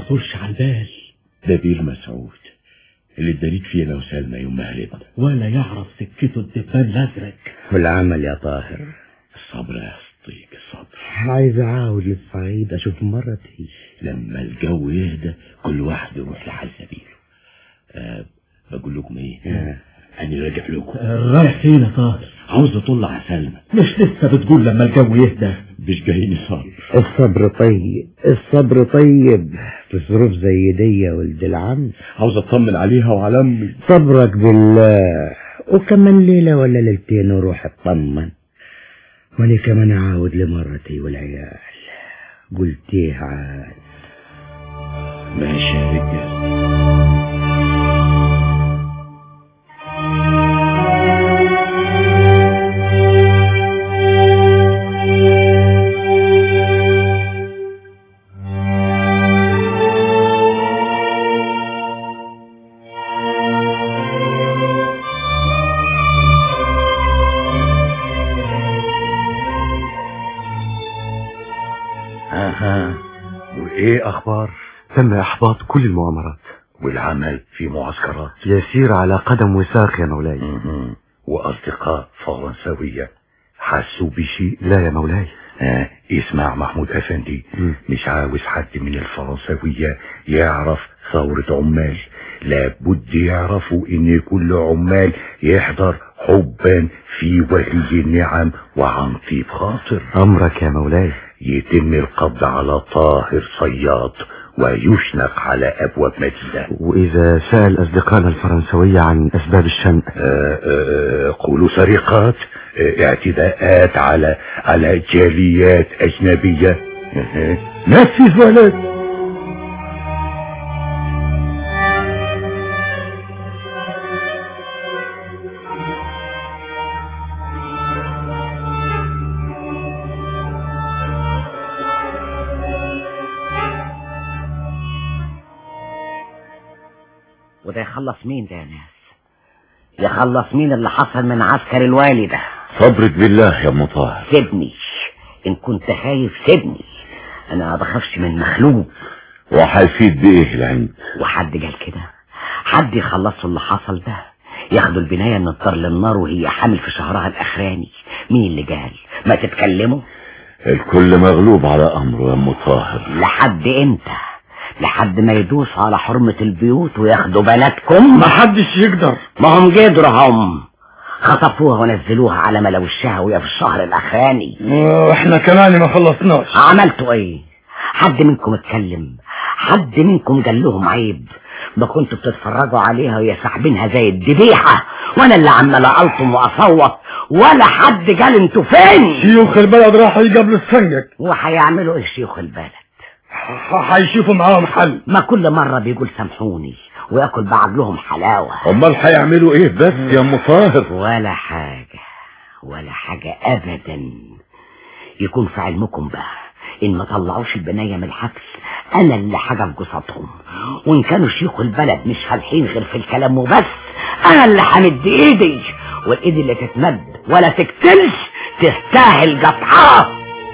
يخطرش على البال ده بير مسعود اللي اتداريت فينا وسلمى يوم ما هربنا ولا يعرف سكته الدبان الازرق والعمل يا طاهر الصبر يا صديق الصبر عايز اعاود للصعيد اشوف مرتي لما الجو يهدى كل واحد يروح لحال سبيله أه بقول لكم ايه آه. انا راجع لكم رايح فين يا طاهر عاوز اطلع على سلمى مش لسه بتقول لما الجو يهدى مش جايين صبر الصبر طيب الصبر طيب في ظروف زي دي يا ولد العم عاوز اطمن عليها وعلى امي صبرك بالله وكمان ليلة ولا ليلتين وروح اطمن وانا كمان اعاود لمرتي والعيال قلت ايه عاد ماشي يا رجال اها وايه اخبار تم احباط كل المؤامرات والعمل في معسكرات يسير على قدم وساق يا مولاي مهم. واصدقاء فرنسوية حسوا بشيء لا يا مولاي آه اسمع محمود افندي مم. مش عاوز حد من الفرنسوية يعرف ثورة عمال لابد يعرفوا ان كل عمال يحضر حبا في ولي النعم وعن طيب خاطر امرك يا مولاي يتم القبض على طاهر صياد ويشنق على ابواب مدينة واذا سأل اصدقائنا الفرنسوية عن اسباب الشنق آه، آه، قولوا سرقات آه، اعتداءات على على جاليات اجنبية آه، نفذ ولد وده يخلص مين ده يا ناس يخلص مين اللي حصل من عسكر الوالي ده صبرك بالله يا ام طاهر سيبني ان كنت خايف سيبني انا ما بخافش من مخلوق وهيفيد بايه العند وحد قال كده حد يخلصوا اللي حصل ده ياخدوا البناية من الدار للنار وهي حامل في شهرها الاخراني مين اللي قال ما تتكلموا الكل مغلوب على امره يا ام طاهر لحد امتى لحد ما يدوسوا على حرمة البيوت وياخدوا بلدكم ما حدش يقدر ما هم قدروا هم خطفوها ونزلوها على ملوشها وهي في الشهر الاخراني واحنا كمان ما خلصناش عملتوا ايه حد منكم اتكلم حد منكم قال لهم عيب ما كنتوا بتتفرجوا عليها وهي ساحبينها زي الذبيحة وانا اللي عمال الطم واصوت ولا حد قال انتوا فين شيوخ البلد راحوا يقابلوا السنجك وهيعملوا ايه شيوخ البلد هيشوفوا معاهم حل ما كل مرة بيقول سامحوني وياكل بعجلهم حلاوة امال هيعملوا ايه بس يا ام طاهر ولا حاجة ولا حاجة ابدا يكون في علمكم بقى ان ما طلعوش البناية من الحبس انا اللي حاجة قصتهم وان كانوا شيوخ البلد مش فالحين غير في الكلام وبس انا اللي همد ايدي والايد اللي تتمد ولا تكتلش تستاهل قطعها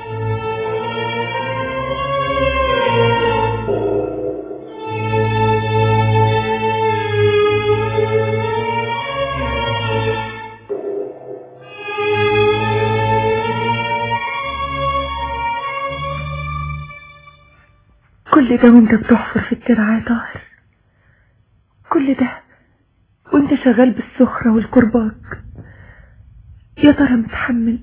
كل ده وانت بتحفر في الترعة يا طاهر كل ده وانت شغال بالسخرة والكرباج يا ترى متحمل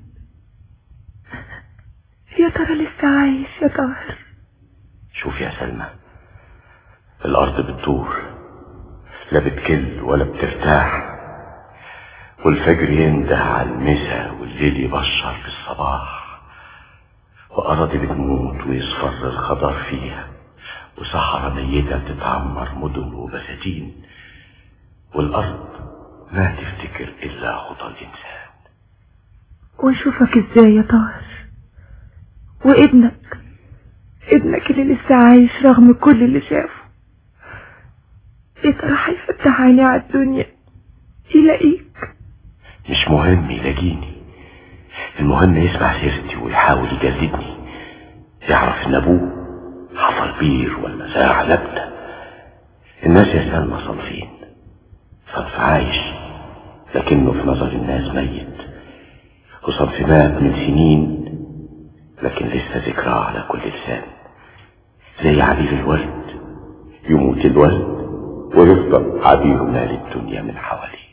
يا ترى لسه عايش يا طاهر شوف يا سلمى الارض بتدور لا بتكل ولا بترتاح والفجر ينده على المساء والليل يبشر في الصباح وأراضي بتموت ويصفر الخضر فيها وصحراء ميتة تتعمر مدن وبساتين والأرض ما تفتكر إلا خطى الإنسان واشوفك ازاي يا طاهر وابنك ابنك اللي لسه عايش رغم كل اللي شافه يا ترى هيفتح عيني على الدنيا يلاقيك مش مهم يلاقيني المهم يسمع سيرتي ويحاول يجلدني يعرف ان ابوه حصل بير ولا ساعة نبتة الناس يا سلمى صنفين صنف عايش لكنه في نظر الناس ميت وصنف مات من سنين لكن لسه ذكراه على كل لسان زي عبير الورد يموت الورد ويفضل عبير مال الدنيا من حواليه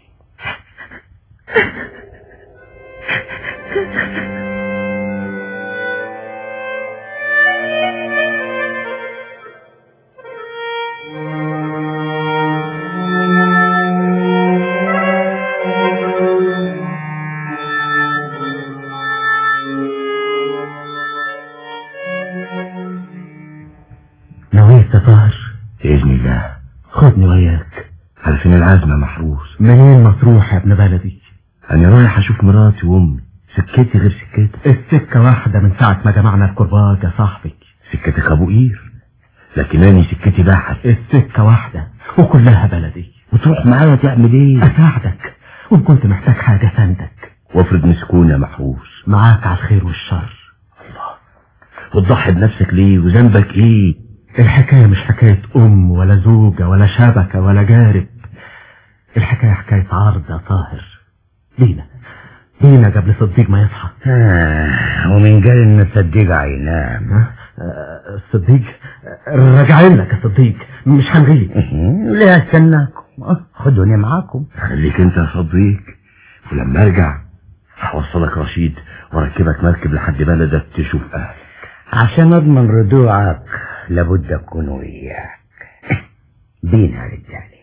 نويت يا طاهر بإذن الله خدني وياك عارفين العزمة محروس منين ما تروح يا ابن بلدي أنا رايح أشوف مراتي وأمي سكتي غير سكتك السكة واحدة من ساعة ما جمعنا الكرباج يا صاحبي سكتك أبو قير لكن أنا سكتي بحر السكة واحدة وكلها بلدي وتروح معايا تعمل إيه أساعدك وإن كنت محتاج حاجة سندك وافرض مسكون يا محروس معاك على الخير والشر وتضحي بنفسك ليه وذنبك إيه الحكاية مش حكاية أم ولا زوجة ولا شبكة ولا جارب الحكاية حكاية عرض يا طاهر لينا لينا قبل صديق ما يصحى آه ومن قال ان صديق هينام ها؟ آه، صديق آه، راجعين لك يا صديق مش هنغيب ليه استناكم آه، خدوني معاكم خليك انت يا صديق ولما ارجع هوصلك رشيد واركبك مركب لحد بلدك تشوف اهلك عشان اضمن رجوعك لابد اكون وياك بينا يا رجالي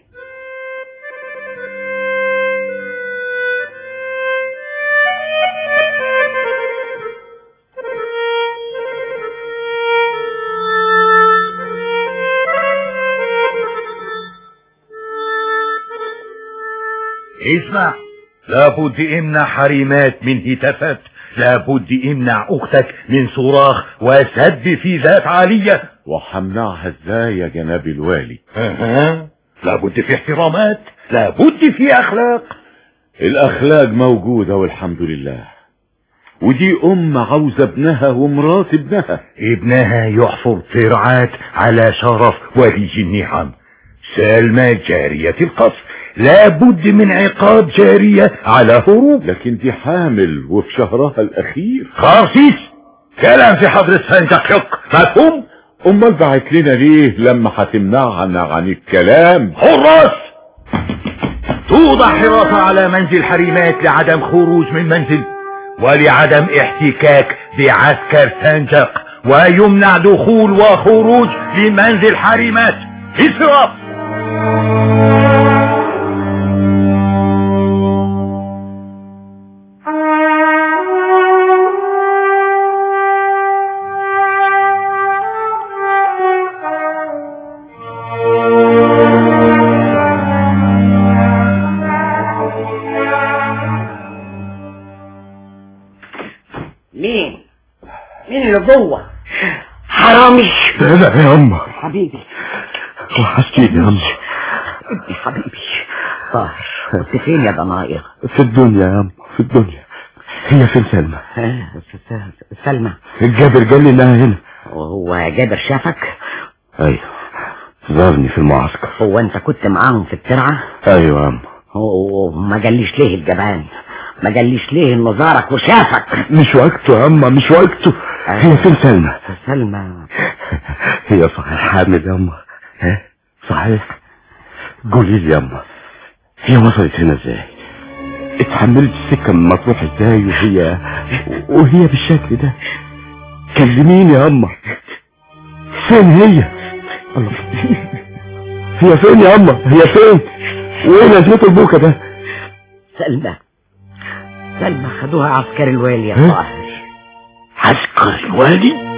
اسمع لابد امنع حريمات من هتافات لابد امنع اختك من صراخ وسد في ذات عالية وحمنعها ازاي يا جناب الوالي أها. لابد في احترامات لابد في اخلاق الاخلاق موجودة والحمد لله ودي ام عاوزة ابنها ومرات ابنها ابنها يحفر ترعات على شرف ولي النعم سلمى جارية القصر لابد من عقاب جارية على هروب لكن دي حامل وفي شهرها الاخير خارسيس كلام في حضرة سنجك حق مفهوم امال بعت لنا ليه لما هتمنعنا عن الكلام حراس توضع حراسة على منزل حريمات لعدم خروج من منزل ولعدم احتكاك بعسكر سنجق ويمنع دخول وخروج لمنزل حريمات انصراف مين مين اللي جوه حرامي لا لا يا اما حبيبي وحشتيني يا اما ابني حبيبي طاهر كنت فين يا ضناير في الدنيا يا اما في الدنيا هي فين سلمى آه، س- س- سلمى الجابر قال لي انها هنا وهو جابر شافك ايوه زارني في المعسكر هو انت كنت معاهم في الترعة ايوه يا اما هو ما قاليش ليه الجبان ما قاليش ليه انه زارك وشافك مش وقته يا اما مش وقته هي فين سلمى سلمى هي صحيح حامل يا اما ها صحيح قولي لي يا اما هي وصلت هنا ازاي اتحملت السكة من مطروح ازاي وهي وهي بالشكل ده كلميني يا اما فين هي الله هي فين يا اما هي فين وايه لازمته البوكة ده سلمى سلمى خدوها عسكر الوالي يا ها؟ طاهر عسكر الوالي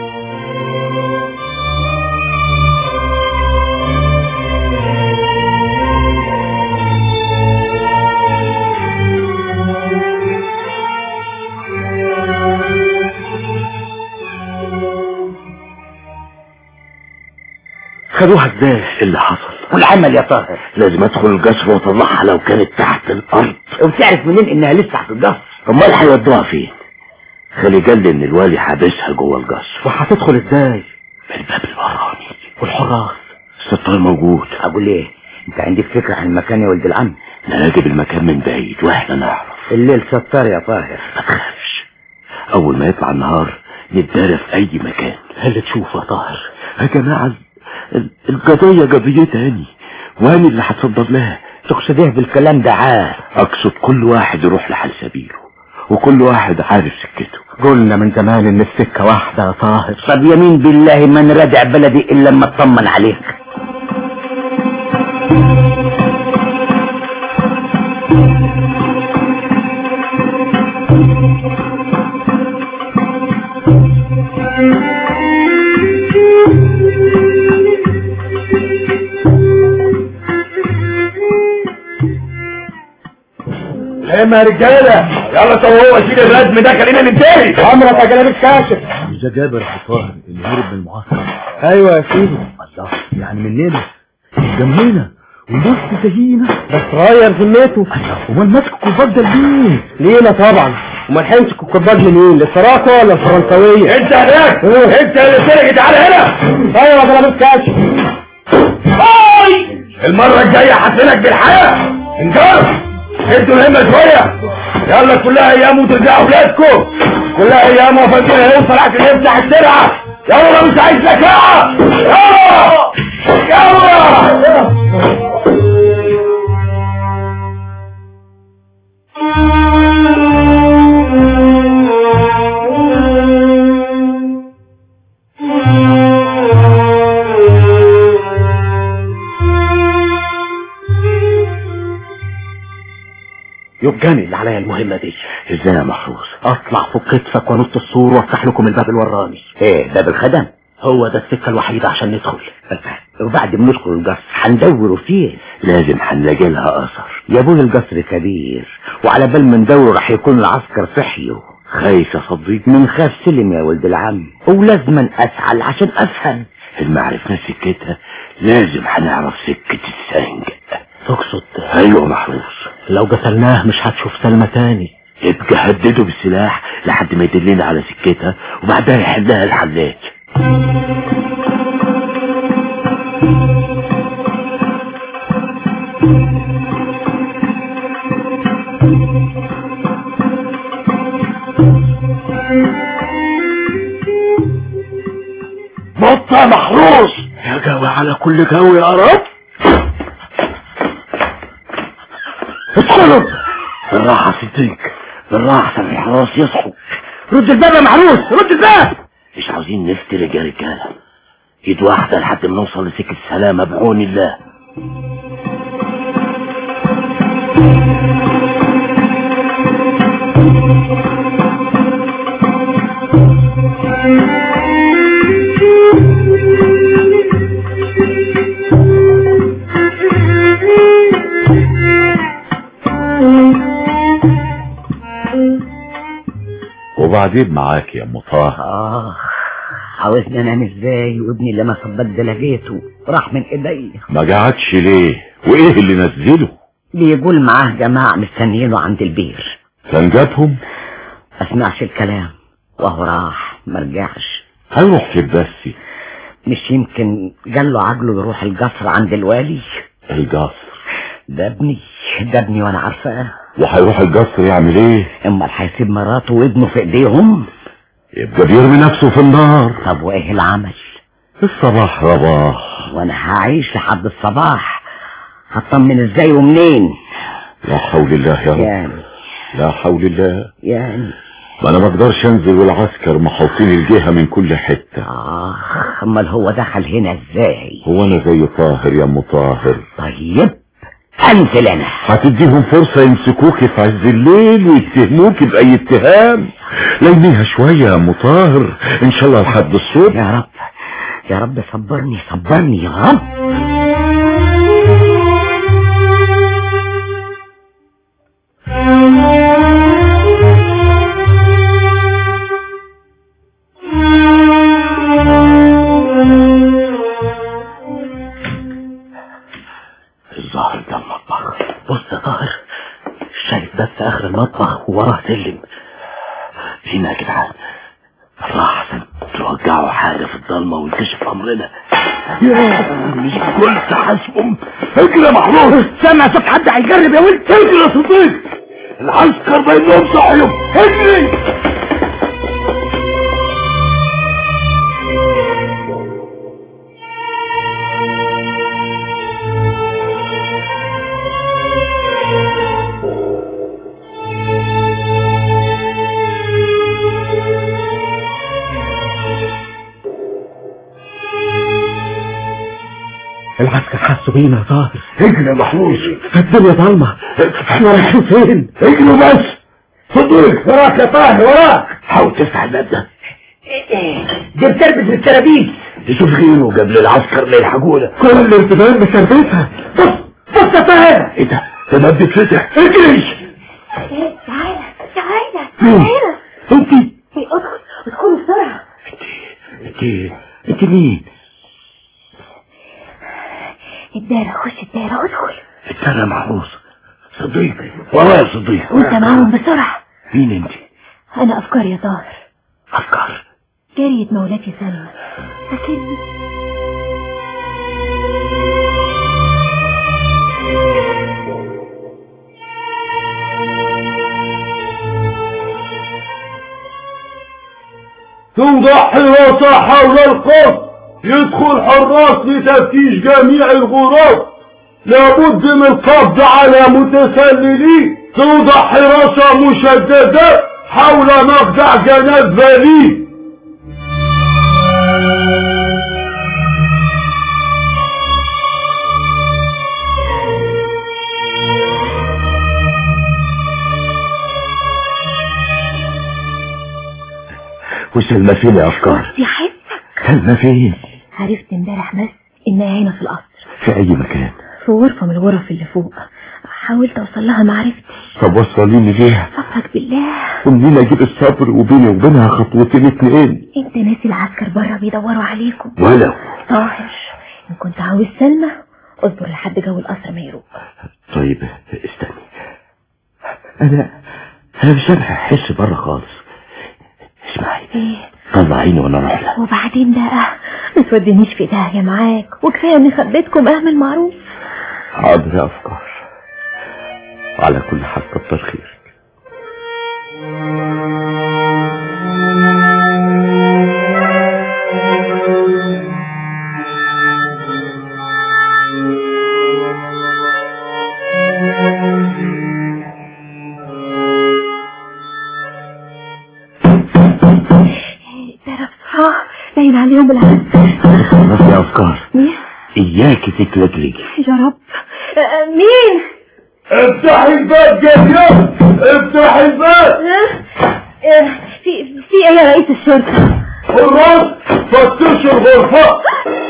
خدوها ازاي اللي حصل والعمل يا طاهر لازم ادخل القصر واطلعها لو كانت تحت الارض وبتعرف منين انها لسه في القصر امال هيودوها فين خالي قال لي ان الوالي حابسها جوه القصر وهتدخل ازاي من الباب الوراني والحراس الستار موجود اقول ايه انت عندك فكرة عن المكان يا ولد العم نراقب المكان من بعيد واحنا نعرف الليل ستار يا طاهر ما تخافش اول ما يطلع النهار نتدارى في اي مكان اللي تشوفه يا طاهر يا جماعة ال- القضية قضية تاني وانا اللي هتصدر لها تقصد ايه بالكلام ده عاد اقصد كل واحد يروح لحال سبيله وكل واحد عارف سكته قلنا من زمان ان السكة واحدة يا طاهر طب يمين بالله ما نرجع بلدي الا لما اطمن عليك ايه يا رجاله يلا طوعوا شيل الردم ده خلينا ننتهي عمرك يا جلال الكاشف ده جابر يا طاهر اللي هرب من المعسكر ايوه يا سيدي الله يعني مننا جنبنا ونبص زينا بس غير ذمته امال ماسك الكوباج ده ليه؟ لينا طبعا وما نحنش الكرباج لمين للصراحة ولا الفرنسوية انت هناك انت اللي سرقت تعالى هنا ايوه يا جلال الكاشف اي المره الجايه هحسنك بالحياه انجار ادوا الهمه شويه يلا كلها ايام وترجعوا بلادكم كلها ايام وفاكرين هنوصل عشان نفتح السرعه يلا مش عايز زكاة يلا يلا يبقى أنا اللي عليا المهمة دي ازاي يا محروس اطلع فوق كتفك وانط السور وافتح لكم الباب الوراني ايه باب الخدم هو ده السكة الوحيدة عشان ندخل وبعد ما ندخل القصر هندوروا فيه لازم هنلاقي لها اثر يا ابوي القصر كبير وعلى بال ما ندور راح يكون العسكر صحيوا خايف يا صديق من خاف سلم يا ولد العم ولازما اسعل عشان افهم اللي عرفنا سكتها لازم هنعرف سكة السنج تقصد ايوه محروس لو قتلناه مش هتشوف سلمى تاني يبقى هدده بالسلاح لحد ما يدلنا على سكتها وبعدها يحلها الحلاج نط يا محروس يا جوي على كل جو يا رب ادخلوا بالراحة صديق بالراحة عشان الحراس يصحوا رد الباب يا محروس رد الباب مش عاوزين نفترق يا رجالة ايد واحدة لحد ما نوصل لسكة السلامة بعون الله وبعدين معاك يا ام طه اه عاوزني انام ازاي وابني اللي ما صدق ده لقيته راح من ايديا ما قعدش ليه وايه اللي نزله بيقول معاه جماعة مستنيينه عند البير كان جابهم اسمعش الكلام وهو راح مرجعش هيروح فين بس مش يمكن قال له عقله يروح القصر عند الوالي القصر ده ابني ده ابني وانا عارفاه وهيروح القصر يعمل ايه امال هيسيب مراته وابنه في ايديهم يبقى بيرمي نفسه في النار طب وايه العمل الصباح رباح وانا هعيش لحد الصباح هطمن ازاي ومنين لا حول الله يا رب يعني لا حول الله يعني ما انا ما اقدرش انزل والعسكر محوطين الجهة من كل حتة اخ امال هو دخل هنا ازاي هو انا زي طاهر يا ام طاهر طيب انزل انا هتديهم فرصة يمسكوك في عز الليل ويتهموك بأي اتهام لينيها شوية يا ام طاهر ان شاء الله لحد الصبح يا رب يا رب صبرني صبرني يا رب الظهر ده المطبخ بص يا طاهر شايف ده في اخر المطبخ ووراه سلم هنا يا جدعان بالراحة عشان توجعوا حاجة في الضلمة وينكشف امرنا يا مش كل تحاسبهم اجري يا محروس سامع صوت حد هيجرب يا ولد اجري يا صديق العسكر بينهم صحيهم اجري العسكر حسوا بينا يا طاهر اجري يا محروس الدنيا ضلمة احنا رايحين فين اجري بس صديق وراك يا طاهر وراك حاول تفتح الباب ده دي بتربط بالترابيز تشوف غيره قبل العسكر ما يلحقونا كل الارتباط بسربتها بص بص يا طاهر ايه ده ده باب بيتفتح اجري تعالى تعالى مين؟ تعالى انت ادخل ادخل بسرعة انت انت مين الدارة خش الدارة ادخل انت انا محروس صديق ورايا صديق وانت معاهم بسرعة مين انت انا افكار يا طاهر افكار جارية مولاتي سلمى لكن توضع حراسة حول القصر يدخل حراس لتفتيش جميع الغرف لابد من القبض على متسللين توضع حراسة مشددة حول مخدع جناب فالي وسلمى فين يا افكار دي حسك سلمى فين عرفت امبارح بس انها هنا في القصر في اي مكان في غرفة من الغرف اللي فوق حاولت اوصل لها ما عرفتش طب وصليني ليها صفك بالله ومنين اجيب الصبر وبيني وبينها خطوتين اتنين انت ناسي العسكر بره بيدوروا عليكم ولو طاهر ان كنت عاوز سلمى اصبر لحد جو القصر ما يروق طيب استني انا انا مش انا احس بره خالص اسمعي ايه طلعيني وانا اروح لها وبعدين بقى ما تودينيش في داهية معاك وكفاية اني خبيتكم اهمل معروف حاضر يا افكار على كل حال كتر خيرك ترى بسرعة باين عليهم العسكر خلاص يا افكار مين؟ اياك تتلجلجي يا رب آه، مين؟ افتح الباب جديد افتح الباب آه، في في ايه يا رئيس الشرطة؟ حراس فتشوا الغرفة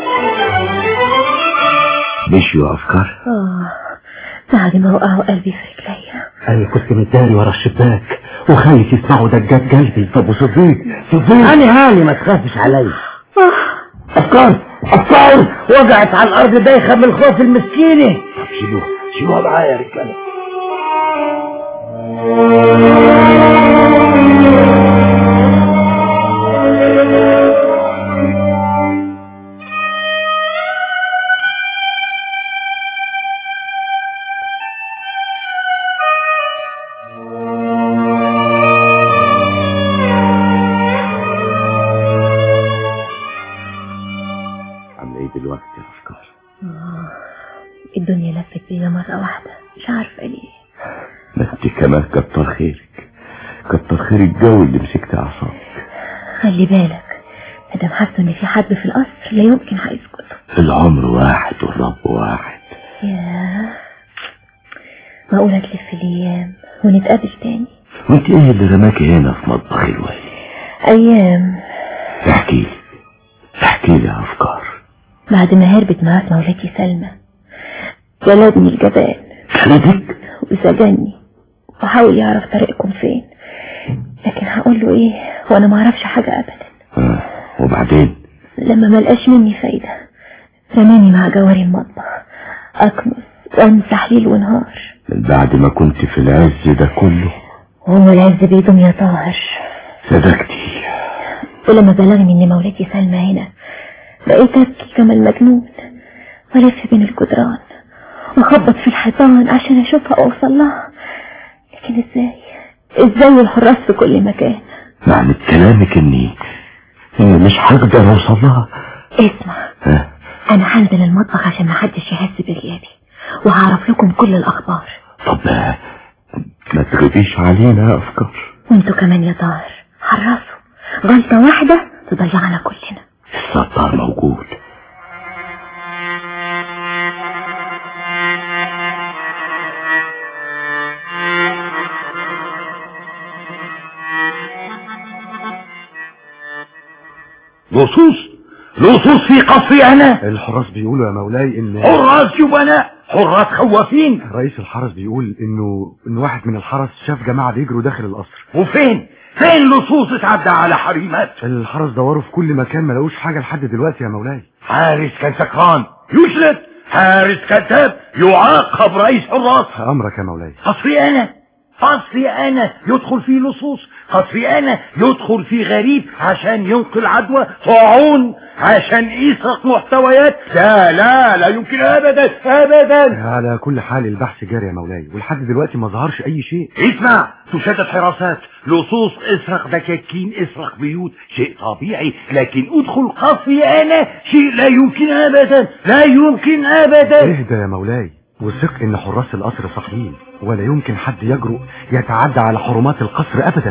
مشيوا يا افكار اه بعد ما وقعوا قلبي في رجليا انا كنت متداري ورا الشباك وخايف يسمعوا دجات قلبي طب وصديق صديق انا هاني ما تخافش عليا آه، افكار افكار وقعت على الارض دايخة من الخوف المسكينة طب شيلوها شيلوها معايا يا رجاله عامله ايه دلوقتي يا افكار آه، الدنيا لفت بيا مرة واحدة مش عارفة ليه ما انت كمان كتر خيرك كتر خير الجو اللي مسكت اعصابك خلي بالك مادام حاسة ان في حد في القصر لا يمكن هيسكتوا العمر واحد والرب واحد ياه معقولة تلف الايام ونتقابل تاني وانت ايه اللي رماكي هنا في مطبخ الوالي ايام احكي لي احكي لي يا افكار بعد ما هربت معاك مولاتي سلمى جلدني الجبان خلدك وسجني وحاول يعرف طريقكم فين لكن هقول له ايه وانا ما اعرفش حاجة ابدا آه. وبعدين لما ما لقاش مني فايدة رماني مع جواري المطبخ اكنس وامسح ليل ونهار من بعد ما كنت في العز ده كله وهم العز بيدهم يا طاهر صدقتي ولما بلغني ان مولاتي سلمى هنا بقيت ابكي كما المجنون والف بين الجدران واخبط في الحيطان عشان اشوفها واوصل لها لكن ازاي ازاي الحراس في كل مكان معنى كلامك اني اني مش هقدر اوصل لها اسمع ها؟ انا هنزل المطبخ عشان محدش يحس بغيابي وهعرف لكم كل الاخبار طب ما تغيبيش علينا يا افكار وانتوا كمان يا طاهر حرصوا غلطة واحدة تضيعنا كلنا الستار موجود لصوص لصوص في قصري انا الحراس بيقولوا يا مولاي ان حراس جبناء حراس خوافين رئيس الحرس بيقول انه ان واحد من الحرس شاف جماعة بيجروا داخل القصر وفين فين لصوص اتعدى على حريمات الحرس دوروا في كل مكان ما لقوش حاجة لحد دلوقتي يا مولاي حارس كان سكران يشلت حارس كذاب يعاقب رئيس حراس امرك يا مولاي قصري انا قصري انا يدخل فيه لصوص قصري انا يدخل فيه غريب عشان ينقل عدوى طاعون عشان يسرق محتويات لا لا لا يمكن ابدا ابدا على كل حال البحث جاري يا مولاي ولحد دلوقتي ما ظهرش اي شيء اسمع تشدد حراسات لصوص اسرق دكاكين اسرق بيوت شيء طبيعي لكن ادخل قصري انا شيء لا يمكن ابدا لا يمكن ابدا اهدى يا مولاي وثق ان حراس القصر صحيين ولا يمكن حد يجرؤ يتعدى على حرمات القصر ابدا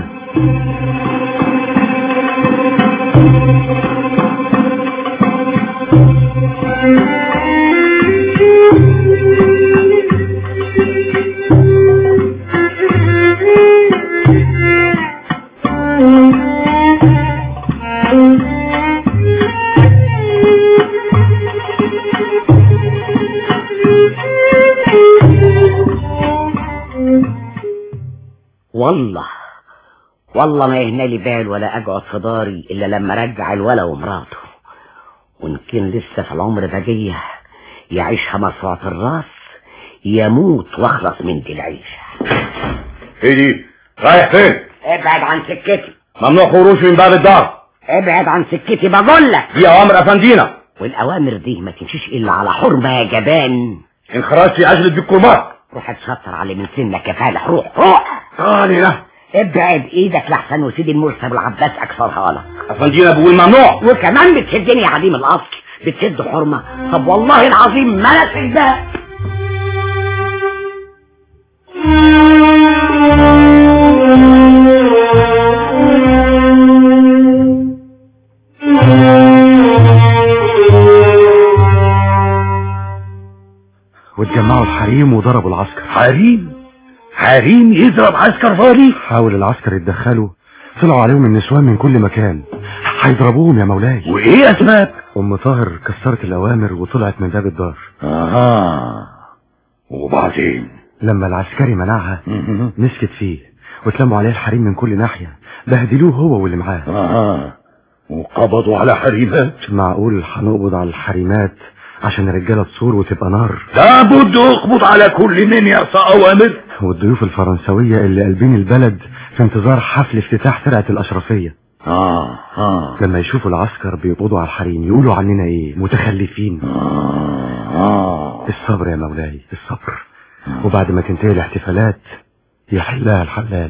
والله والله ما يهنا لي بال ولا اقعد في داري الا لما ارجع الولا ومراته وان كان لسه في العمر بقيه يعيشها مرفوعة الراس يموت واخلص من دي العيشه ايه دي رايح فين ابعد عن سكتي ممنوع خروج من باب الدار ابعد عن سكتي بقول لك دي اوامر افندينا والاوامر دي ما تمشيش الا على حرمه يا جبان انخراج في عجلة بالكربات روح اتشطر على من سنك يا فالح روح روح تعالي له ابعد ايدك لحسن وسيدي المرسى والعباس اكثرها لك افندينا بقول ممنوع وكمان بتسدني يا عديم الاصل بتسد حرمه طب والله العظيم ما انا سدها واتجمعوا الحريم وضربوا العسكر حريم حريم يضرب عسكر فاري حاول العسكر يتدخلوا طلعوا عليهم النسوان من كل مكان هيضربوهم يا مولاي وايه اسباب ام طاهر كسرت الاوامر وطلعت من باب الدار اها وبعدين لما العسكري منعها مسكت فيه واتلموا عليه الحريم من كل ناحية بهدلوه هو واللي معاه اها وقبضوا على حريمات معقول هنقبض على الحريمات عشان الرجالة تصور وتبقى نار لابد اقبض على كل من يعصى اوامر والضيوف الفرنسوية اللي قلبين البلد في انتظار حفل افتتاح فرقة الأشرفية اه اه لما يشوفوا العسكر بيقبضوا على الحريم يقولوا عننا ايه متخلفين آه. الصبر يا مولاي الصبر وبعد ما تنتهي الاحتفالات يحلها الحلال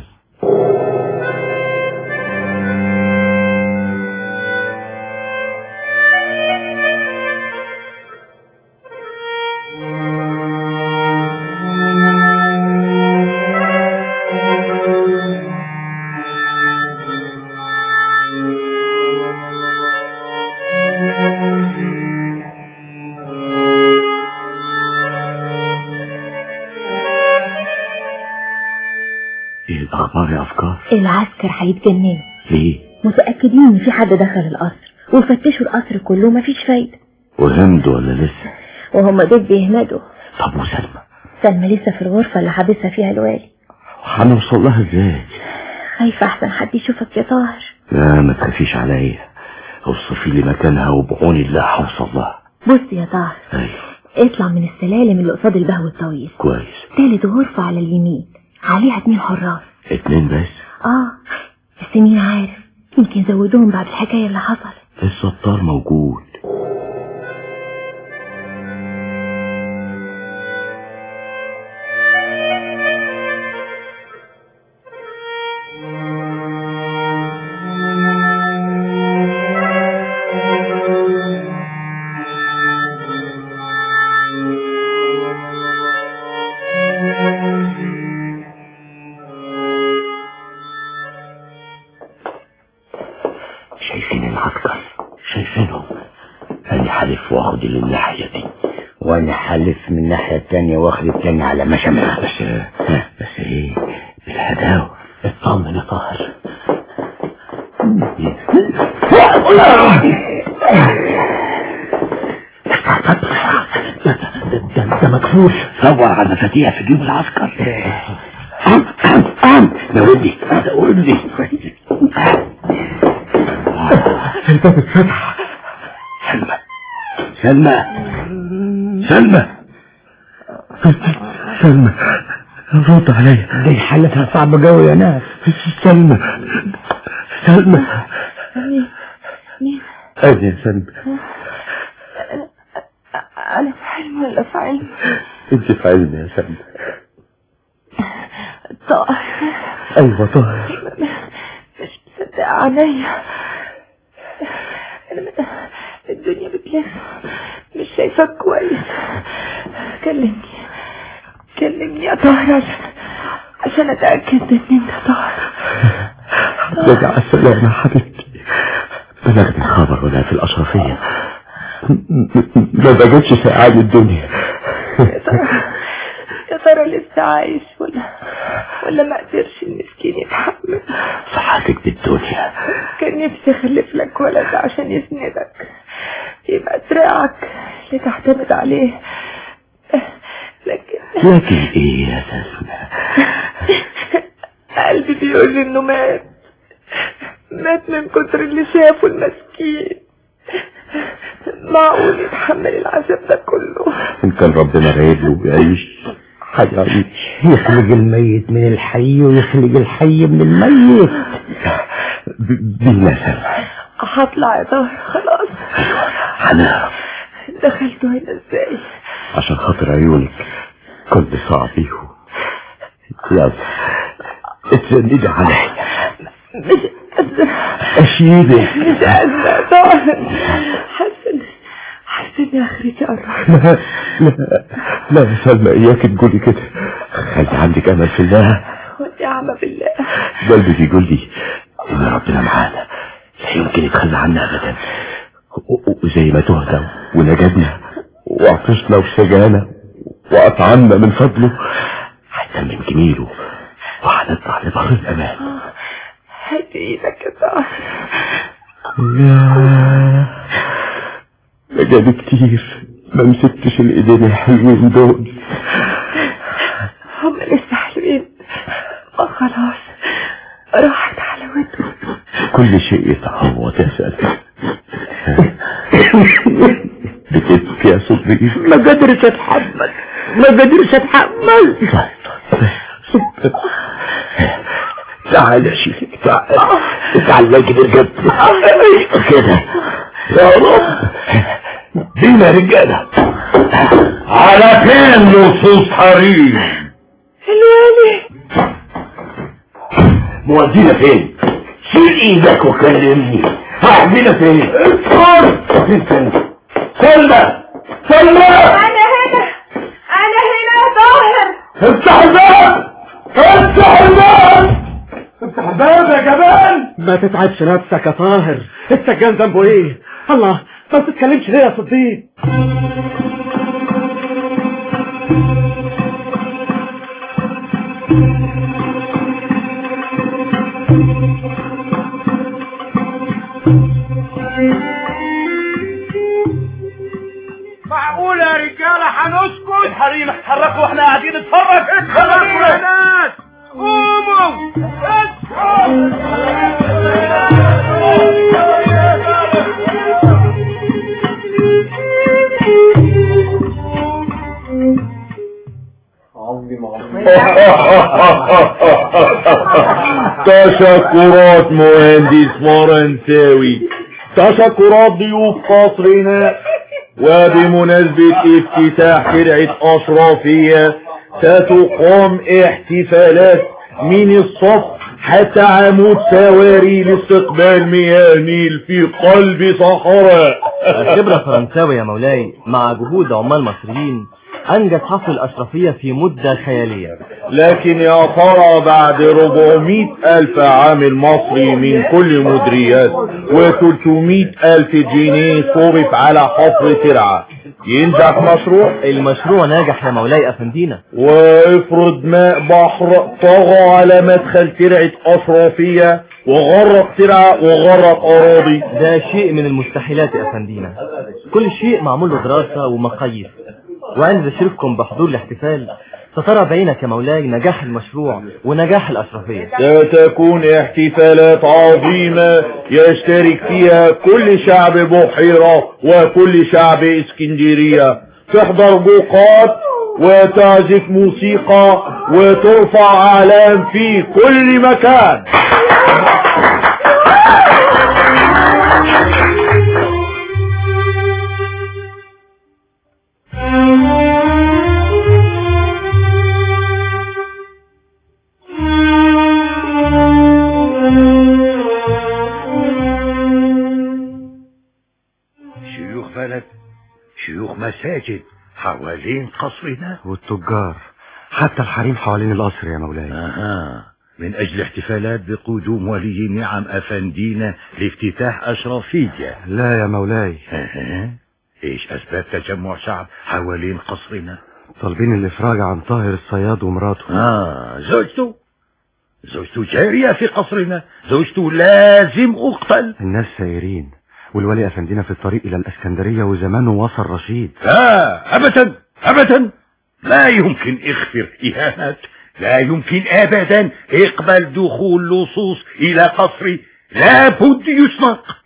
ايه الاخبار يا افكار العسكر هيتجننوا ليه متأكدين ان في حد دخل القصر وفتشوا القصر كله مفيش فايدة وهمد ولا لسه وهم دول بيهمدوا طب وسلمى سلمى لسه في الغرفة اللي حابسها فيها الوالي هنوصل لها ازاي خايفة احسن حد يشوفك يا طاهر لا ما تخافيش عليا اوصفي لي مكانها وبعون الله هوصل لها بص يا طاهر ايوه اطلع من السلالم اللي قصاد البهو الطويل كويس تالت غرفة على اليمين عليها اتنين حراس اتنين بس اه بس مين عارف يمكن زودوهم بعد الحكاية اللي حصلت الستار موجود شايفين العسكر شايفينهم انا حالف واخد للناحية دي وانا حالف من الناحية التانية واخد التاني على مشامها بس بس ايه بالهداوة اطمن يا طاهر ده ده مكفوش دور على مفاتيح في جيب العسكر عم عم عم ده ودي ده ودي الباب اتفتح سلمى سلمى سلمى سلمى رد عليا دي حالتها صعبة قوي يا ناس سلمى سلمى مين مين أنا يا سلمى أنا في حلم ولا في علم انت في علمي يا سلمى طاهر ايوه طاهر مش مصدق عليا أنا م- الدنيا بتلف مش شايفاك كويس كلمني كلمني يا طاهر عشان عشان أتأكد إن أنت طاهر رجع السلامة يا حبيبتي بلغني خبر ولا في الأشرفية ما بقتش ساعات الدنيا يا ترى يا ترى لسه عايش ولا ولا ما قدرش المسكين يتحمل صحتك بالدنيا كان نفسي اخلف لك ولد عشان يسندك يبقى دراعك اللي تعتمد عليه لكن لكن ايه يا سلمى قلبي بيقول لي انه مات مات من كتر اللي شافه المسكين معقول يتحمل العذاب ده كله إن كان ربنا رايد له بيعيش هيعيش يخلق الميت من الحي ويخلق الحي من الميت بينا سلمى هطلع يا طاهر خلاص هنعرف دخلتوا هنا ازاي عشان خاطر عيونك كنت صعب بيهم يلا اتسندي عليا مش قادرة اشيدك مش قادرة يا طاهر حسن حسن اخرتي قربت لا لا لا يا سلمى اياك تقولي كده خلي عندك امل في الله والنعمة بالله قلبي بيقول لي ان ربنا معانا لا يمكن يتخلى عنا ابدا و- و- وزي ما تهدى ونجدنا وعطشنا وسجانا وأطعمنا من فضله هيتمم جميله وهنطلع لبر الامان هات ايدك يا طاهر يا بقالي كتير ما مسكتش الايدين الحلوين دول هم لسه حلوين ما خلاص راحت حلاوتهم كل شيء يتعوض يا سلمى بتبكي يا صديقي ما قدرش اتحمل ما قدرش اتحمل صدق تعال يا شيخ تعال اتعلق بالجد كده يا رب بينا رجاله على فين لصوص حريم الوالي مودينا فين شيل ايدك وكلمني هعملنا فين ادخل فين فين سلمى سلمى انا هنا انا هنا يا طاهر افتح الباب افتح الباب افتح الباب يا جبان ما تتعبش نفسك يا طاهر السجان ذنبه ايه الله ما بتتكلمش ليه يا صديق معقول يا رجالة هنسكت الحريم اتحركوا واحنا قاعدين نتفرج اتحركوا يا ناس قوموا تشكرات مهندس فرنساوي تشكرات ضيوف قصرنا وبمناسبة افتتاح ترعة أشرافية ستقام احتفالات من الصف حتى عمود سواري لاستقبال مياه النيل في قلب صحراء خبرة فرنساوي يا مولاي مع جهود عمال مصريين أنجز حفل الأشرفية في مدة خيالية لكن يا ترى بعد 400 ألف عامل مصري من كل مدريات و300 ألف جنيه صرف على حفر ترعة ينجح مشروع المشروع ناجح يا مولاي أفندينا وافرض ماء بحر طغى على مدخل ترعة أشرافية وغرق ترعة وغرق أراضي ده شيء من المستحيلات يا أفندينا كل شيء معمول له دراسة ومقاييس وعند ذكركم بحضور الاحتفال سترى بعينك يا مولاي نجاح المشروع ونجاح الأشرفية ستكون احتفالات عظيمة يشترك فيها كل شعب بحيرة وكل شعب اسكندرية تحضر بوقات وتعزف موسيقى وترفع أعلام في كل مكان شيوخ بلد شيوخ مساجد حوالين قصرنا والتجار حتى الحريم حوالين القصر يا مولاي اها من اجل احتفالات بقدوم ولي النعم افندينا لافتتاح اشرافية لا يا مولاي اها ايش اسباب تجمع شعب حوالين قصرنا طالبين الافراج عن طاهر الصياد ومراته اه زوجته زوجته جارية في قصرنا زوجته لازم اقتل الناس سايرين والولي افندينا في الطريق الى الاسكندرية وزمانه وصل رشيد لا ابدا ابدا لا يمكن اغفر اهانات لا يمكن ابدا اقبل دخول لصوص الى قصري لابد يسبق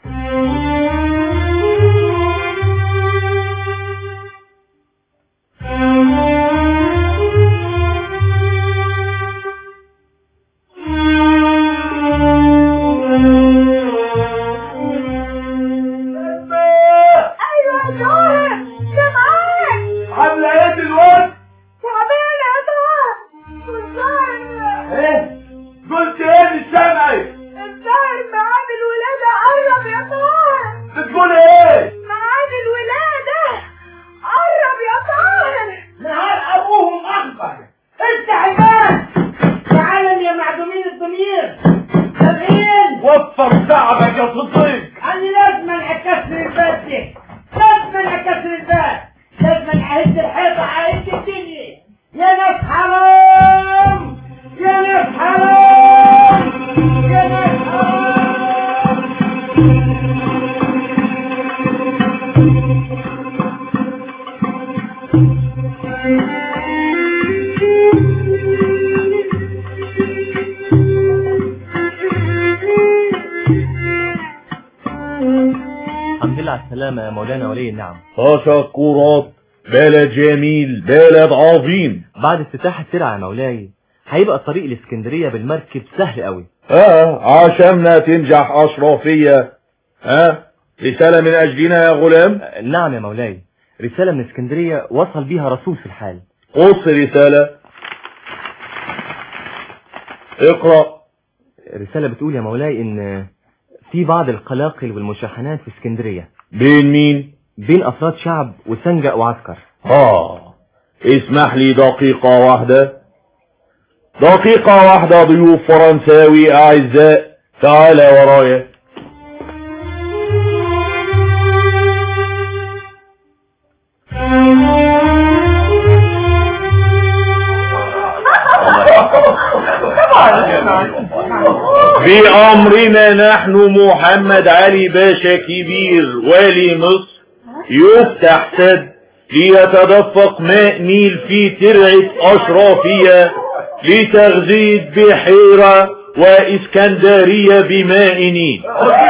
ايوه يا طاهر سامعاك عامله ايه دلوقتي تعبانه يا طاهر والظاهر ايه قلت ايه مش سامعك الظاهر ميعاد الولاده قرب يا طاهر بتقول ايه ميعاد الولاده قرب يا طاهر نهار ابوهم اخبر افتح الباب تعالى يا معدومين الضمير سامعين وفر تعبك يا صديق انا لازم اكسر الباب دي لازم اكسر الباب لازم اهد الحيطه اهد الدنيا يا ناس حرام يا ناس حرام يا ناس حرام الحمد لله على السلامة يا مولانا ولي النعم تشكرات بلد جميل بلد عظيم بعد افتتاح الترعة يا مولاي هيبقى الطريق الاسكندرية بالمركب سهل قوي اه عشاننا تنجح اشرافية ها رسالة من اجلنا يا غلام نعم يا مولاي رسالة من اسكندرية وصل بيها رسول في الحال قص رسالة اقرأ رسالة بتقول يا مولاي ان في بعض القلاقل والمشاحنات في اسكندرية بين مين بين افراد شعب وسنجق وعسكر اه اسمح لي دقيقة واحدة دقيقة واحدة ضيوف فرنساوي اعزاء تعال ورايا بأمرنا نحن محمد علي باشا كبير والي مصر يفتح سد ليتدفق ماء نيل في ترعة أشرافية لتغذية بحيرة وإسكندرية بماء نيل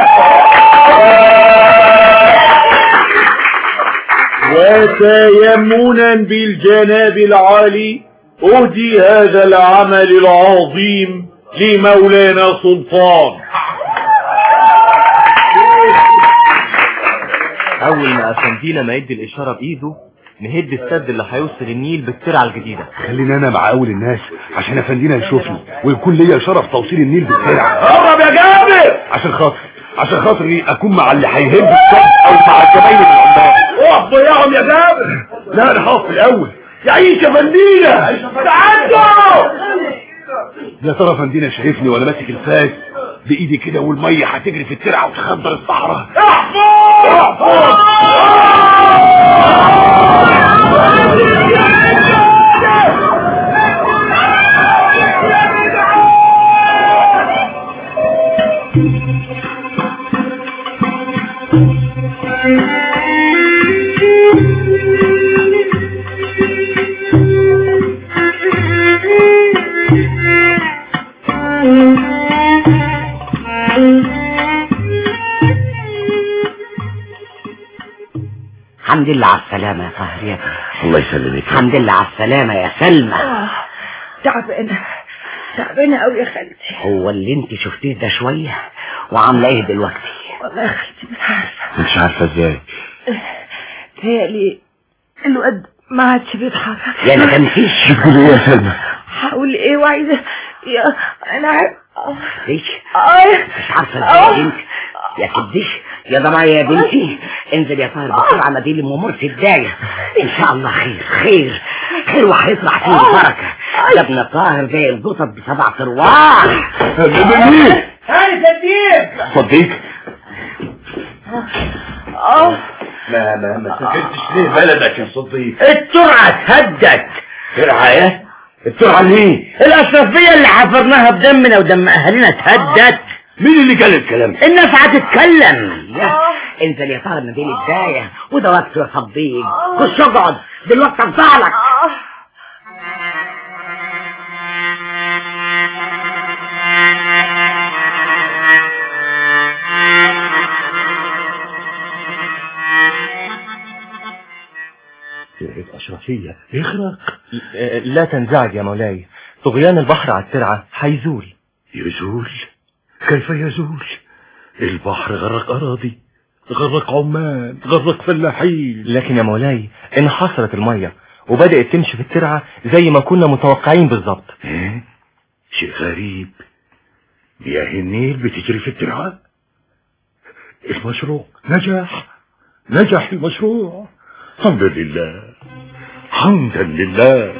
وتيمنا بالجناب العالي أهدي هذا العمل العظيم لمولانا سلطان اول ما افندينا ما يدي الاشاره بايده نهد السد اللي هيوصل النيل بالترعه الجديده خليني انا مع اول الناس عشان افندينا يشوفني ويكون ليا شرف توصيل النيل بالسرعه قرب يا جابر عشان خاطر عشان خاطري اكون مع اللي هيهد السد او مع الزباين العمال اقف ضيعهم يا جابر لا انا هقف الاول يعيش يا فندينا تعدوا يا ترى فندينا شايفني وانا ماسك الفاس بايدي كده والميه هتجري في الترعه وتخدر الصحراء الحمد لله على السلامة يا طاهر يا ابني الله يسلمك الحمد لله على السلامة يا سلمى تعبانة تعبانة قوي يا خالتي هو اللي انت شفتيه ده شوية وعاملة ايه دلوقتي والله يا خالتي مش عارفة مش عارفه ازاي تهيألي الواد ما عادش بيتحرك يا ما تنسيش بتقولي ايه يا سلمى هقول ايه وعايزة يا انا عارف ليش اه مش عارفة ازاي انت يا كديش يا ضمايا يا بنتي انزل يا طاهر بسرعة ناديلي ام امور في الداية ان شاء الله خير خير خير وهيطلع فيه البركة ده ابن طاهر زي القطط بسبع ارواح مين هاني صديق صديق اه ما ما ما سكتش ليه بلدك يا صديق الترعة اتهدت ترعه ايه الترعه ليه الأشرفية اللي حفرناها بدمنا ودم أهالينا اتهدت مين اللي قال الكلام ده الناس هتتكلم يا انزل يا طاهر ناديلي الداية وده وقته يا صديق خش اقعد دلوقتي افضلك اشرفيه اغرق آه، لا تنزعج يا مولاي طغيان البحر على الترعه هيزول يزول كيف يزول البحر غرق اراضي غرق عمال غرق فلاحين لكن يا مولاي انحصرت الميه وبدات تمشي في الترعه زي ما كنا متوقعين بالظبط ايه شيء غريب مياه النيل بتجري في الترعه المشروع نجح نجح المشروع الحمد لله حمدا لله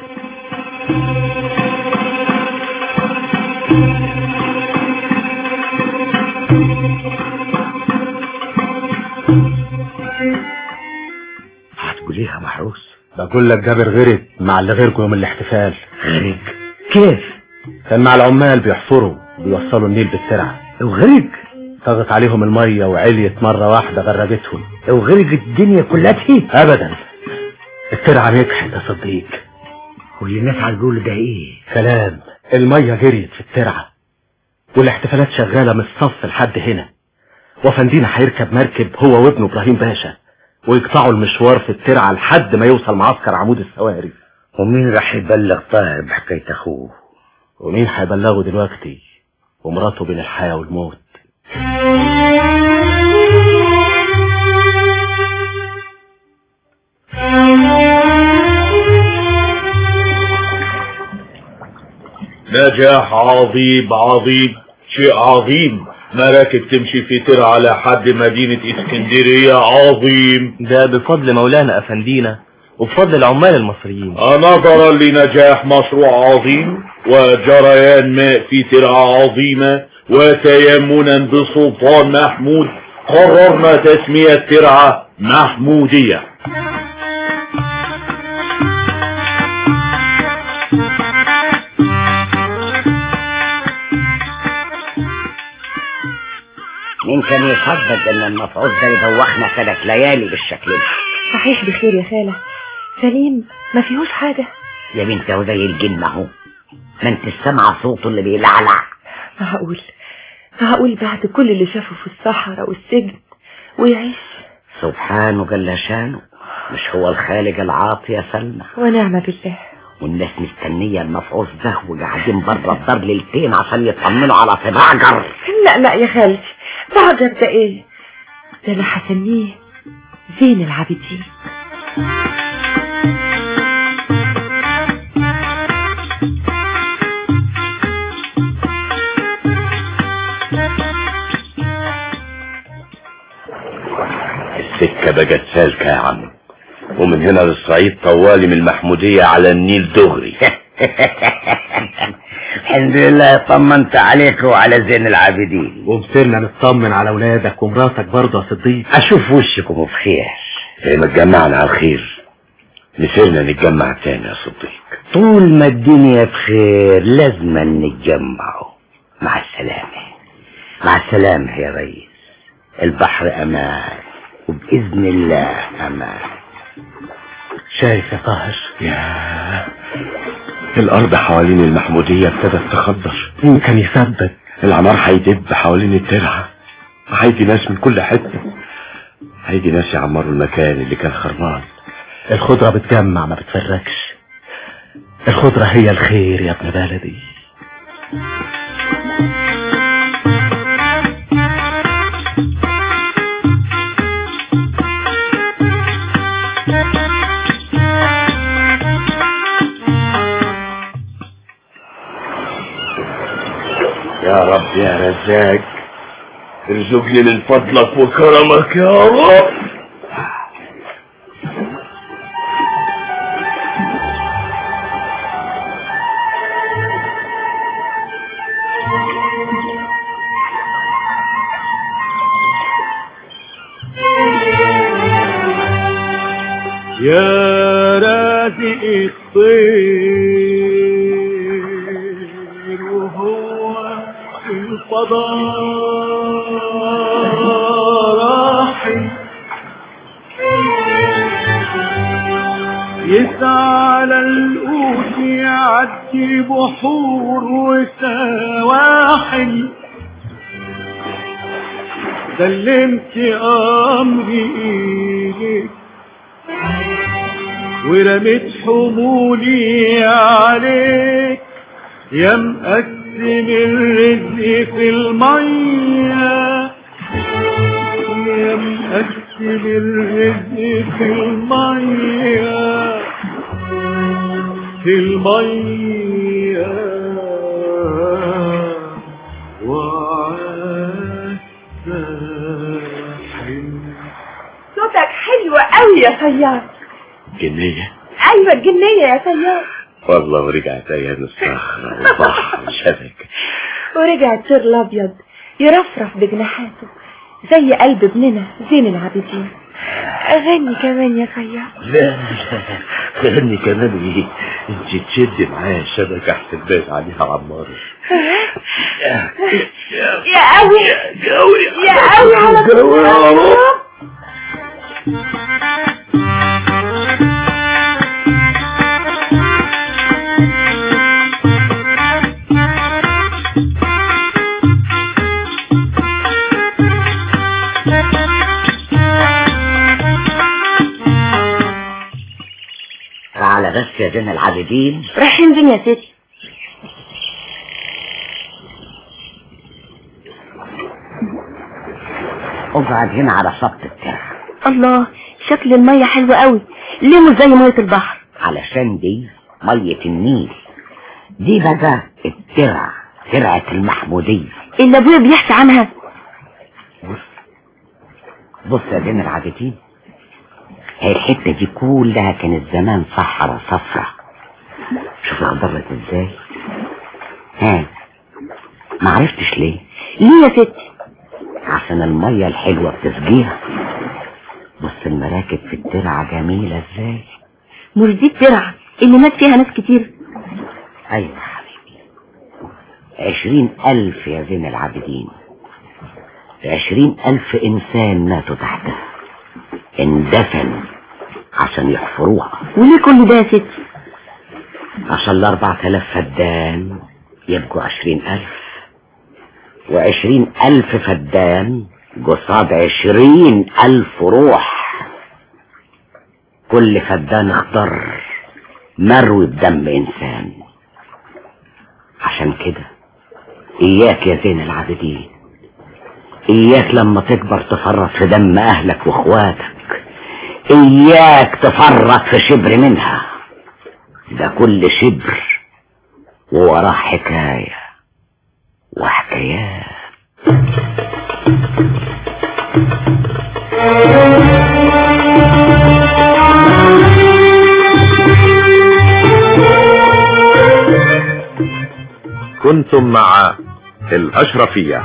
هتقول ايه يا محروس بقول لك جابر غرق مع اللي غيركم يوم الاحتفال غرق كيف كان مع العمال بيحفروا بيوصلوا النيل بالترعه وغرق ضغط عليهم الميه وعليت مره واحده غرقتهم وغرق الدنيا كلها ابدا الترعه نجحت يا صديق واللي الناس هتقول ده ايه كلام الميه جريت في الترعه والاحتفالات شغاله من الصف لحد هنا وفندينا هيركب مركب هو وابنه ابراهيم باشا ويقطعوا المشوار في الترعه لحد ما يوصل معسكر عمود السواري ومين راح يبلغ طاهر بحكاية اخوه ومين هيبلغه دلوقتي ومراته بين الحياه والموت نجاح عظيم عظيم شيء عظيم مراكب تمشي في ترعة لحد مدينة اسكندرية عظيم ده بفضل مولانا افندينا وبفضل العمال المصريين نظرا لنجاح مشروع عظيم وجريان ماء في ترعة عظيمة وتيمنا بسلطان محمود قررنا تسمية ترعة محمودية مين كان يصدق ان المفعوص ده يدوخنا ثلاث ليالي بالشكل ده صحيح بخير يا خالة سليم ما فيهوش حاجة يا بنت هو زي الجن اهو ما انت سامعه صوته اللي بيلعلع هقول هقول بعد كل اللي شافه في الصحراء والسجن ويعيش سبحانه جل شانه مش هو الخالق العاطي يا سلمى ونعم بالله والناس مستنية المفعوص ده وقاعدين بره الدار ليلتين عشان يطمنوا على طباعجر لا لا يا خالتي بعجر ده ايه ده انا هسميه زين العابدين السكة بقت سالكة يا عم ومن هنا للصعيد طوالي من المحمودية على النيل دغري الحمد لله طمنت عليك وعلى زين العابدين ومسيرنا نطمن على ولادك ومراتك برضه يا صديق اشوف وشكم بخير زي ما اتجمعنا على الخير نسيرنا نتجمع تاني يا صديق طول ما الدنيا بخير لازم نتجمعوا مع السلامة مع السلامة يا ريس البحر امان وبإذن الله امان شايف يا طاهر يا الارض حوالين المحمودية ابتدت تخضر مين كان يثبت العمار هيدب حوالين الترعة وهيجي ناس من كل حتة هيجي ناس يعمروا المكان اللي كان خربان الخضرة بتجمع ما بتفركش الخضرة هي الخير يا ابن بلدي يا رب يا رزاق ارزقني من فضلك وكرمك يا رب يا رازق الطير وهو في الفضاء راحي يسعى على القوت يعدي بحور وسواحل سلمت امري اليك ورميت حمولي عليك يا مقسم الرزق في المية يا مقسم الرزق في المية في المية وعسى صوتك حلو قوي يا سيار جنية ايوه الجنية يا سيار والله ورجعت ايام الصخرة والبحر والشبك ورجع الطير الابيض يرفرف بجناحاته زي قلب ابننا زين العابدين اغني كمان يا سيار لا لا غني كمان ايه انت تشد معايا الشبكة احسن باين عليها عمار يا قوي يا قوي يا قوي على قوي يا رب تعالى بس يا زين العابدين رايحين فين يا ستي اقعد هنا على شط الترعة الله شكل المية حلو قوي ليه مش زي مية البحر علشان دي مية النيل دي بقى الترعة ترعة المحمودية اللي ابويا بيحكي عنها بص يا زين العابدين هي الحتة دي كلها كانت زمان صحراء صفرة شوف اخضرت ازاي ها ما عرفتش ليه ليه يا ستي عشان المية الحلوة بتسقيها بص المراكب في الترعة جميلة ازاي مش دي الترعة اللي مات فيها ناس كتير ايوه يا حبيبي عشرين الف يا زين العابدين عشرين الف انسان ماتوا تحتها اندفنوا عشان يحفروها وليه كل ده يا ستي عشان الاربع تلاف فدان يبقوا عشرين الف وعشرين الف فدان قصاد عشرين الف روح كل فدان اخضر مروي بدم انسان عشان كده اياك يا زين العابدين اياك لما تكبر تفرط في دم اهلك واخواتك اياك تفرط في شبر منها ده كل شبر ووراه حكاية وحكايات كنتم مع الأشرفية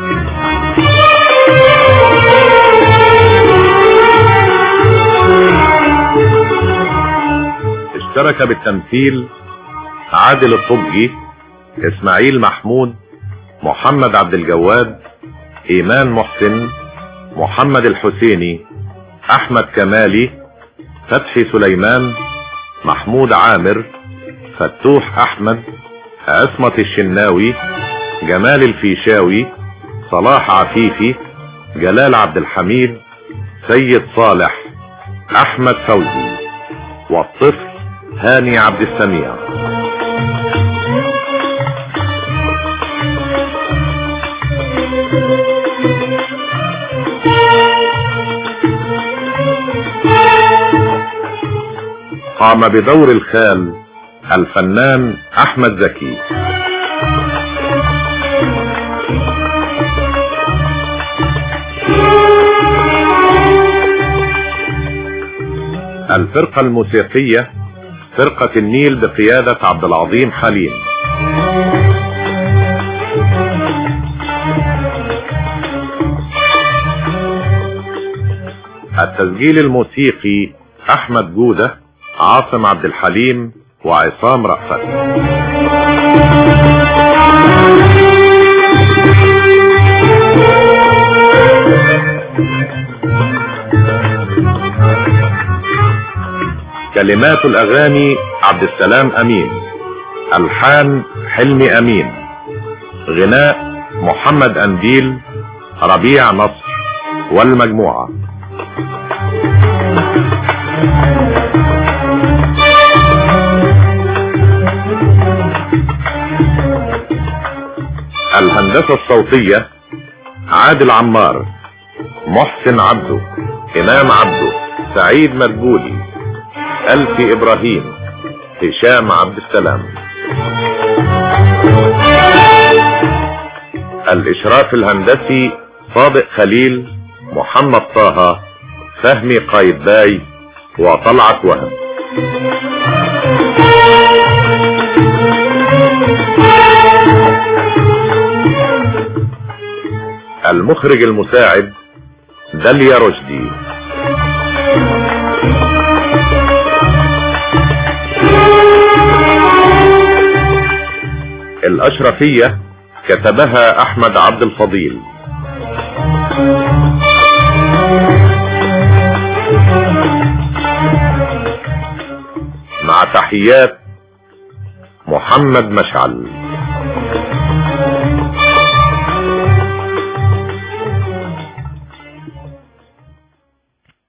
اشترك بالتمثيل عادل الطبجي اسماعيل محمود محمد عبد الجواد ايمان محسن محمد الحسيني احمد كمالي فتحي سليمان محمود عامر فتوح احمد عصمة الشناوي جمال الفيشاوي صلاح عفيفي جلال عبد الحميد سيد صالح احمد فوزي والطفل هاني عبد السميع قام بدور الخال الفنان احمد زكي الفرقة الموسيقية فرقة النيل بقيادة عبد العظيم حليم التسجيل الموسيقي احمد جودة عاصم عبد الحليم وعصام رأفت كلمات الاغاني عبد السلام امين الحان حلمي امين غناء محمد انديل ربيع نصر والمجموعه الهندسة الصوتية عادل عمار محسن عبده امام عبده سعيد مدبولي الفي ابراهيم هشام عبد السلام الاشراف الهندسي صادق خليل محمد طه فهمي قايدباي وطلعت وهب المخرج المساعد داليا رشدي الأشرفية كتبها أحمد عبد الفضيل مع تحيات محمد مشعل